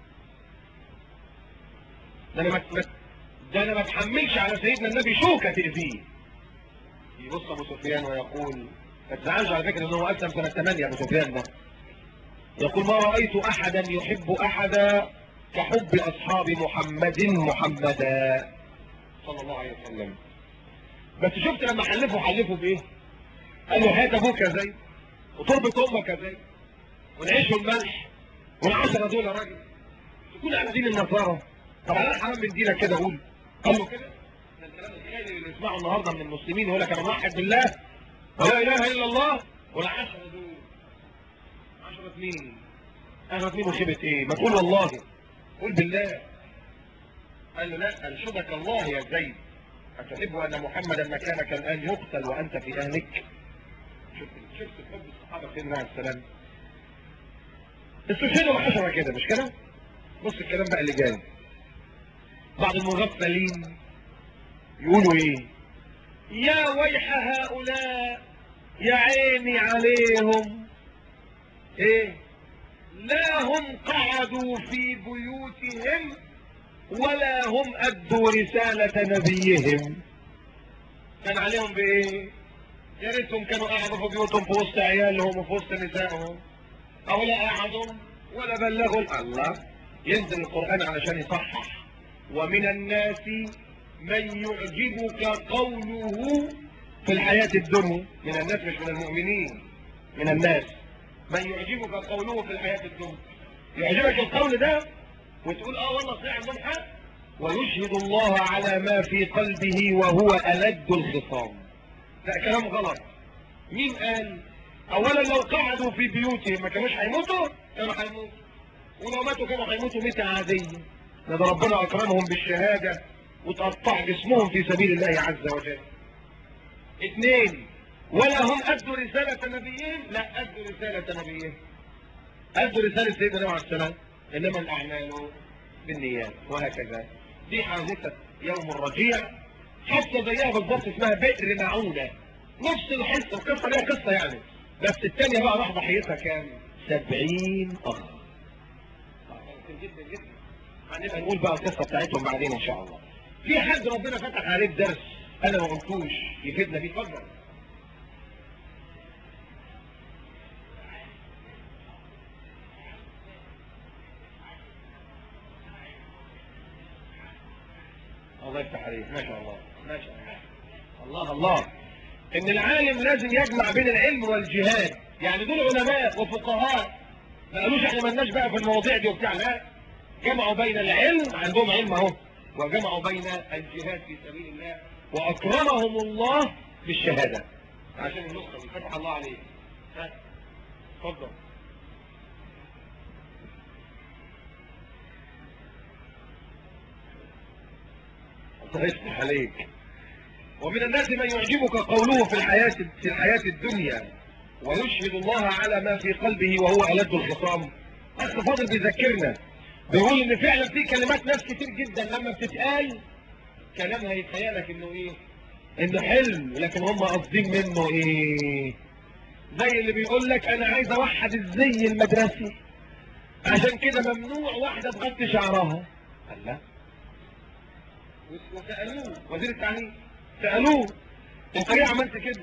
ده انا ما ده انا ما اتحملش على سيدنا النبي شوكة تأذيه يبص ابو سفيان ويقول ما تزعلش على فكره ان هو اسلم سنه 8 ابو سفيان ده يقول ما رايت احدا يحب احدا كحب اصحاب محمد محمدا صلى الله عليه وسلم بس شفت لما حلفوا حلفوا بايه قال له هات ابوك يا زيد وتربة امك يا زيد والعيش والملح والعشرة دول يا راجل تكون على دين النصارى طب انا حرام من دينك كده اقول قال له كده ده الكلام الخالي اللي نسمعه النهارده من المسلمين يقول لك انا موحد بالله ولا اله الا الله والعشرة دول عشرة مين عشرة مين وخيبة ايه ما تقول والله قول بالله قال له لا انشدك الله يا زيد أتحب أن محمدا مكانك الآن يقتل وأنت في أهلك شفت شفت حب الصحابة سيدنا عليه السلام استشهدوا عشرة كده مش كده بص الكلام بقى اللي جاي بعض المغفلين يقولوا ايه يا ويح هؤلاء يا عيني عليهم ايه لا هم قعدوا في بيوتهم ولا هم ادوا رسالة نبيهم كان عليهم بايه يا ريتهم كانوا قعدوا في بيوتهم في وسط عيالهم وفي وسط نسائهم او لا قعدوا ولا بلغوا الله ينزل القرآن علشان يصحح ومن الناس من يعجبك قوله في الحياة الدنيا من الناس مش من المؤمنين من الناس من يعجبك قوله في الحياة الدنيا يعجبك القول ده وتقول اه والله صحيح عندهم حق ويشهد الله على ما في قلبه وهو ألد الخصام لا كلام غلط مين قال اولا لو قعدوا في بيوتهم ما كانوش هيموتوا كانوا هيموتوا ولو ماتوا كانوا هيموتوا ميتة عادية ده ربنا اكرمهم بالشهادة وتقطع جسمهم في سبيل الله عز وجل اثنين ولا هم ادوا رسالة نبيهم لا ادوا رسالة نبيهم ادوا رسالة سيدنا نوح عليه السلام انما الاعمال بالنيات وهكذا دي حادثة يوم الرجيع حتى زيها بالضبط اسمها بئر معونة نفس الحس القصة ليها قصة يعني بس الثانية بقى راح ضحيتها كام؟ سبعين أخ جدا جدا هنبقى نقول بقى القصة بتاعتهم بعدين إن شاء الله في حد ربنا فتح عليه درس أنا ما قلتوش يفيدنا بيه اتفضل الله يفتح عليك ما شاء الله ما شاء الله الله الله ان العالم لازم يجمع بين العلم والجهاد يعني دول علماء وفقهاء ما قالوش احنا مالناش بقى في المواضيع دي وبتاع لا جمعوا بين العلم عندهم علم اهو وجمعوا بين الجهاد في سبيل الله واكرمهم الله بالشهاده عشان النسخه دي فتح الله عليك ها اتفضل الله يفتح عليك ومن الناس من يعجبك قوله في الحياة في الحياة الدنيا ويشهد الله على ما في قلبه وهو ألد الخصام أخ فاضل بيذكرنا بيقول إن فعلا في كلمات ناس كتير جدا لما بتتقال كلامها يتخيلك إنه إيه؟ إنه حلم لكن هم قاصدين منه إيه؟ زي اللي بيقول لك أنا عايز أوحد الزي المدرسي عشان كده ممنوع واحدة تغطي شعرها قال لا وسألوه وزير التعليم سألوه انت ليه عملت كده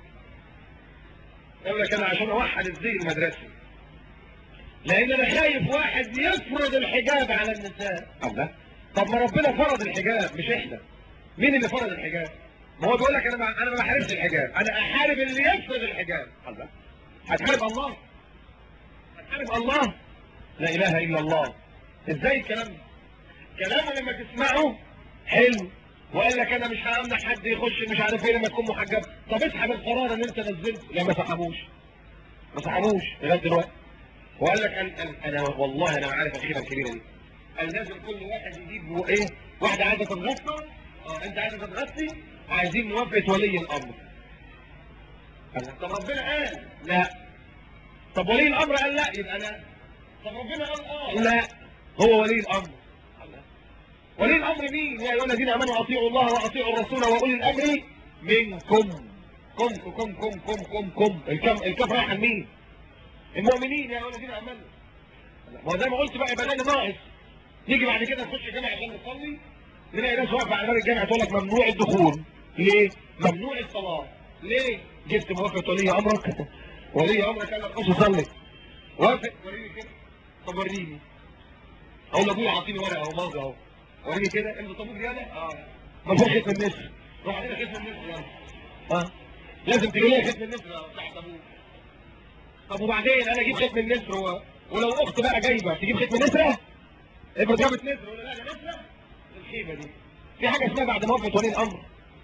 يقول لك انا عشان اوحد الزي المدرسي لان انا خايف واحد يفرض الحجاب على النساء الله طب ما ربنا فرض الحجاب مش احنا مين اللي فرض الحجاب ما هو بيقول لك انا ما انا ما بحاربش الحجاب انا احارب اللي يفرض الحجاب الله هتحارب الله هتحارب الله لا اله الا الله ازاي الكلام ده كلام لما تسمعه حلو وقال لك انا مش هامنع حد يخش مش عارف ايه لما تكون محجب طب اسحب القرار ان انت نزلت لا ما سحبوش ما سحبوش لغايه دلوقتي وقال لك أنا, أنا, انا والله انا عارف الخيبه الكبيره دي قال لازم كل واحد يجيب ايه واحده عايزه تتغطى اه انت عايزه تتغطي عايزين موافقه ولي الامر قال طب ربنا قال لا طب ولي الامر قال لا يبقى لا طب ربنا قال اه لا هو ولي الامر ولي الامر مين يا ايها الذين امنوا اطيعوا الله واطيعوا الرسول واولي الامر منكم كم كم كم كم كم كم الكم الكم رايح لمين المؤمنين يا ايها الذين امنوا ما هو زي ما قلت بقى يبقى ده ناقص نيجي بعد كده نخش الجامع عشان نصلي نلاقي ناس واقفه على باب الجامع تقول لك ممنوع الدخول ليه؟ ممنوع الصلاه ليه؟ جبت موافقه ولي امرك ولي امرك قال لك خش صلي وافق وريني كده طب وريني اقول لابويا اعطيني ورقه اهو مانجا اهو وريني كده انت طابوك زياده اه ما فيش ختم النسر روح علينا ختم النسر يلا اه لازم تجي لي ختم النسر تحت ابوك طب وبعدين انا اجيب ختم النسر و... ولو اخت بقى جايبه تجيب ختم النسر افرض جابت نسر ولا لا ده نسر الخيبه دي في حاجه اسمها بعد موافقه ولي الامر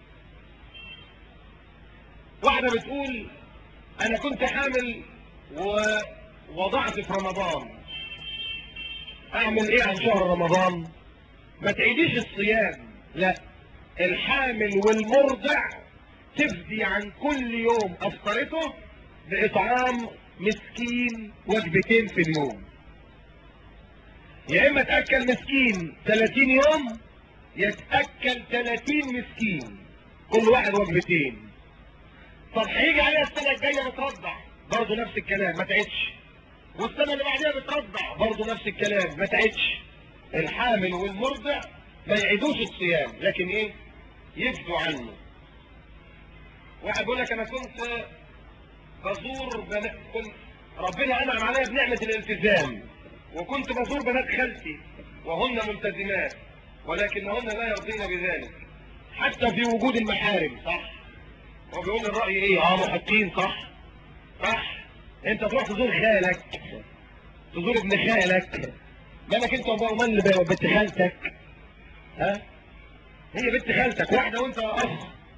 واحده بتقول انا كنت حامل ووضعت في رمضان اعمل ايه عن شهر رمضان ما تعيديش الصيام لا الحامل والمرضع تفدي عن كل يوم افطرته باطعام مسكين وجبتين في اليوم يا اما تاكل مسكين 30 يوم يتاكل 30 مسكين كل واحد وجبتين طب هيجي عليها السنه الجايه بترضع برضه نفس الكلام ما تعيدش والسنه اللي بعديها بترضع برضه نفس الكلام ما تعيدش الحامل والمرضع ما يعيدوش الصيام لكن ايه يفدوا عنه واحد بيقول لك انا كنت بزور بنات كنت ربنا انعم عليا بنعمه الالتزام وكنت بزور بنات خالتي وهن ملتزمات ولكنهن لا يرضين بذلك حتى في وجود المحارم صح هو بيقول الراي ايه اه محقين صح صح انت تروح تزور خالك تزور ابن خالك مالك انت ومال بنت خالتك ها هي بنت خالتك واحده وانت اخ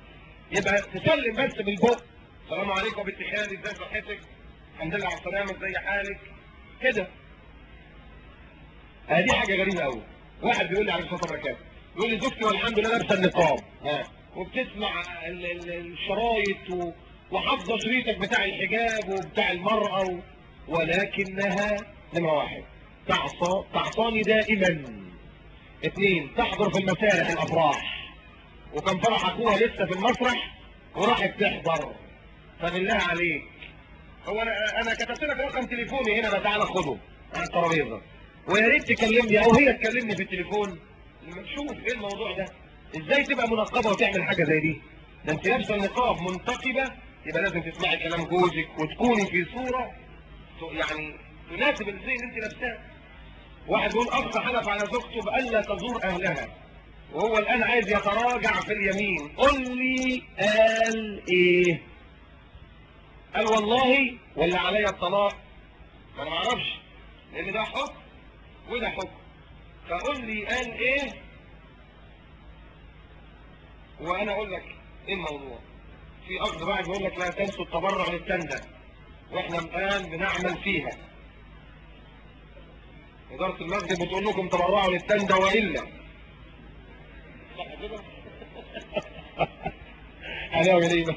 يبقى تسلم بس بالبق السلام عليكم يا بنت خالي ازي صحتك الحمد لله على السلامه ازي حالك كده آه دي حاجه غريبه قوي واحد بيقول لي عليه الصلاه والسلام يقول لي زوجتي والحمد لله لابسه النقاب ها وبتسمع ال- ال- الشرايط و... وحافظه شريطك بتاع الحجاب وبتاع المراه و... ولكنها نمره واحد تعصى تعصاني دائما اثنين تحضر في المسارح الافراح وكان فرح اخوها لسه في المسرح وراحت تحضر فبالله عليك هو انا انا كتبت لك رقم تليفوني هنا بقى تعالى خده على الترابيزه ويا ريت تكلمني او هي تكلمني في التليفون لما نشوف ايه الموضوع ده ازاي تبقى منقبه وتعمل حاجه زي دي ده انت لابسه النقاب منتقبه يبقى لازم تسمعي كلام جوزك وتكوني في صوره يعني تناسب الزي اللي انت لابساه واحد يقول اقصى حلف على زوجته بألا تزور اهلها وهو الان عايز يتراجع في اليمين قل لي قال ايه قال والله ولا عليا الطلاق ما انا ما اعرفش لان ده حكم وده حكم فقل لي قال ايه وانا اقول لك ايه الموضوع في اخذ واحد يقول لك لا تنسوا التبرع للتندة واحنا الان بنعمل فيها إدارة المسجد بتقول لكم تبرعوا للتندة وإلا صح كده؟ هنعمل إيه بس؟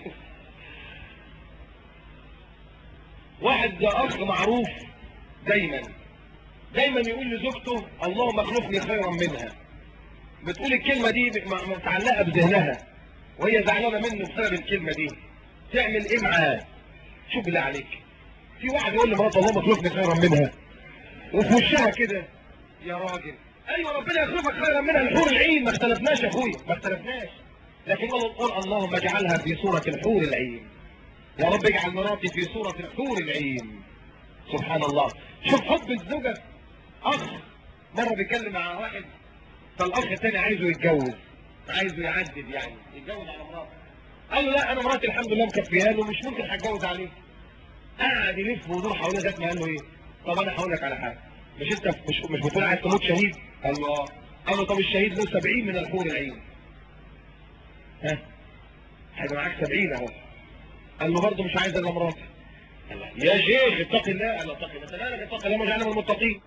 واحد أخ معروف دايما دايما يقول لزوجته اللهم اخلفني خيرا منها بتقول الكلمة دي م- متعلقة بذهنها وهي زعلانة منه بسبب الكلمة دي تعمل ايه معاه شوف بالله عليك في واحد يقول لمراته اللهم اخلفني خيرا منها وفي وشها كده يا راجل ايوه ربنا يخلفك خيرا منها الحور العين ما اختلفناش يا اخويا ما اختلفناش لكن قول اللهم اجعلها في صورة الحور العين يا رب اجعل مراتي في صورة الحور العين سبحان الله شوف حب الزوجة اخ مرة بيتكلم مع واحد فالاخ الثاني عايزه يتجوز عايزه يعدد يعني يتجوز على مراته قال له لا انا مراتي الحمد لله مكفيها له مش ممكن هتجوز عليه قعد يلف ويدور حواليه لغايه ما قال له ايه طب انا هقول لك على حاجه مش انت مش مش بتقول عايز تموت شهيد قال له اه قال له طب الشهيد له 70 من الحور العين ها هيبقى معاك 70 اهو قال له برضه مش عايز الا مراتي قال له يا شيخ اتق الله قال له اتق الله سلامك اتق الله واجعلنا من المتقين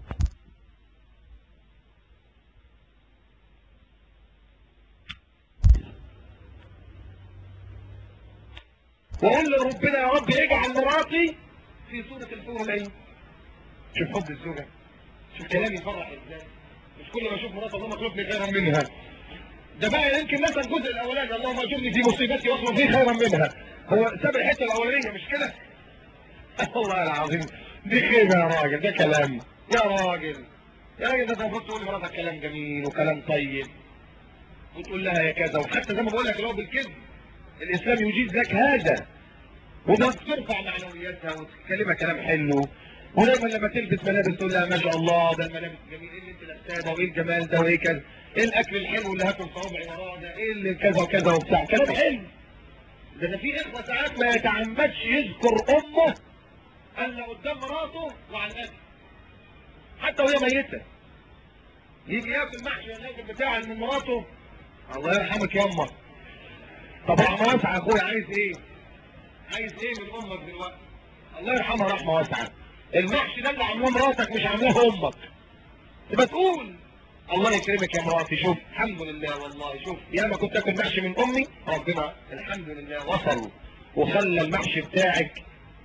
وقول لربنا يا رب اجعل مراتي في صورة الحور العين شوف حب الزوجة شوف كلامي يفرح ازاي مش كل ما اشوف مراتي اللهم اخلفني خيرا منها ده بقى يمكن مثلا الجزء الاولاني اللهم اجرني في مصيبتي واخلف لي خيرا منها هو ساب الحته الاولانيه مش كده والله العظيم دي خيبه يا راجل ده كلام يا راجل يا راجل ده انت المفروض تقول لمراتك كلام جميل وكلام طيب وتقول لها يا كذا وحتى زي ما بقول لك اللي هو بالكذب الاسلام يجيز لك هذا وده ترفع معنوياتها وتكلمها كلام حلو ودايما لما تلبس ملابس تقول لها ما شاء الله ده الملابس جميل ايه اللي انت لابساه ده وايه الجمال ده وايه كذا ايه الاكل الحلو اللي هاكل صوابعي وراه ده ايه اللي كذا وكذا وبتاع كلام حلو ده انا في اخوه ساعات ما يتعمدش يذكر امه الا قدام مراته وعلى الاكل حتى وهي ميته يجي ياكل محشي ولا ياكل بتاع من مراته الله يرحمك يما طب رحمه واسعه يا اخويا عايز ايه؟ عايز ايه من امك دلوقتي؟ الله يرحمها رحمه واسعه المحشي ده اللي عاملاه مراتك مش عاملاه امك تبقى تقول الله يكرمك يا مراتي شوف الحمد لله والله شوف يا ما كنت اكل محشي من امي ربنا الحمد لله وصل وخلى المحشي بتاعك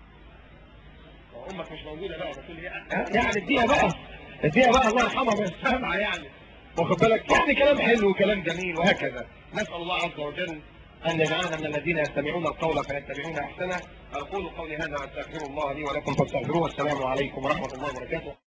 امك مش موجوده بقى بتقول ايه يعني اديها بقى اديها بقى الله يرحمها مش سامعه يعني واخد بالك يعني كلام حلو وكلام جميل وهكذا نسال الله عز وجل ان يجعلنا من الذين يستمعون القول فيتبعون احسنه اقول قولي هذا واستغفر الله لي ولكم فاستغفروه والسلام عليكم ورحمه الله وبركاته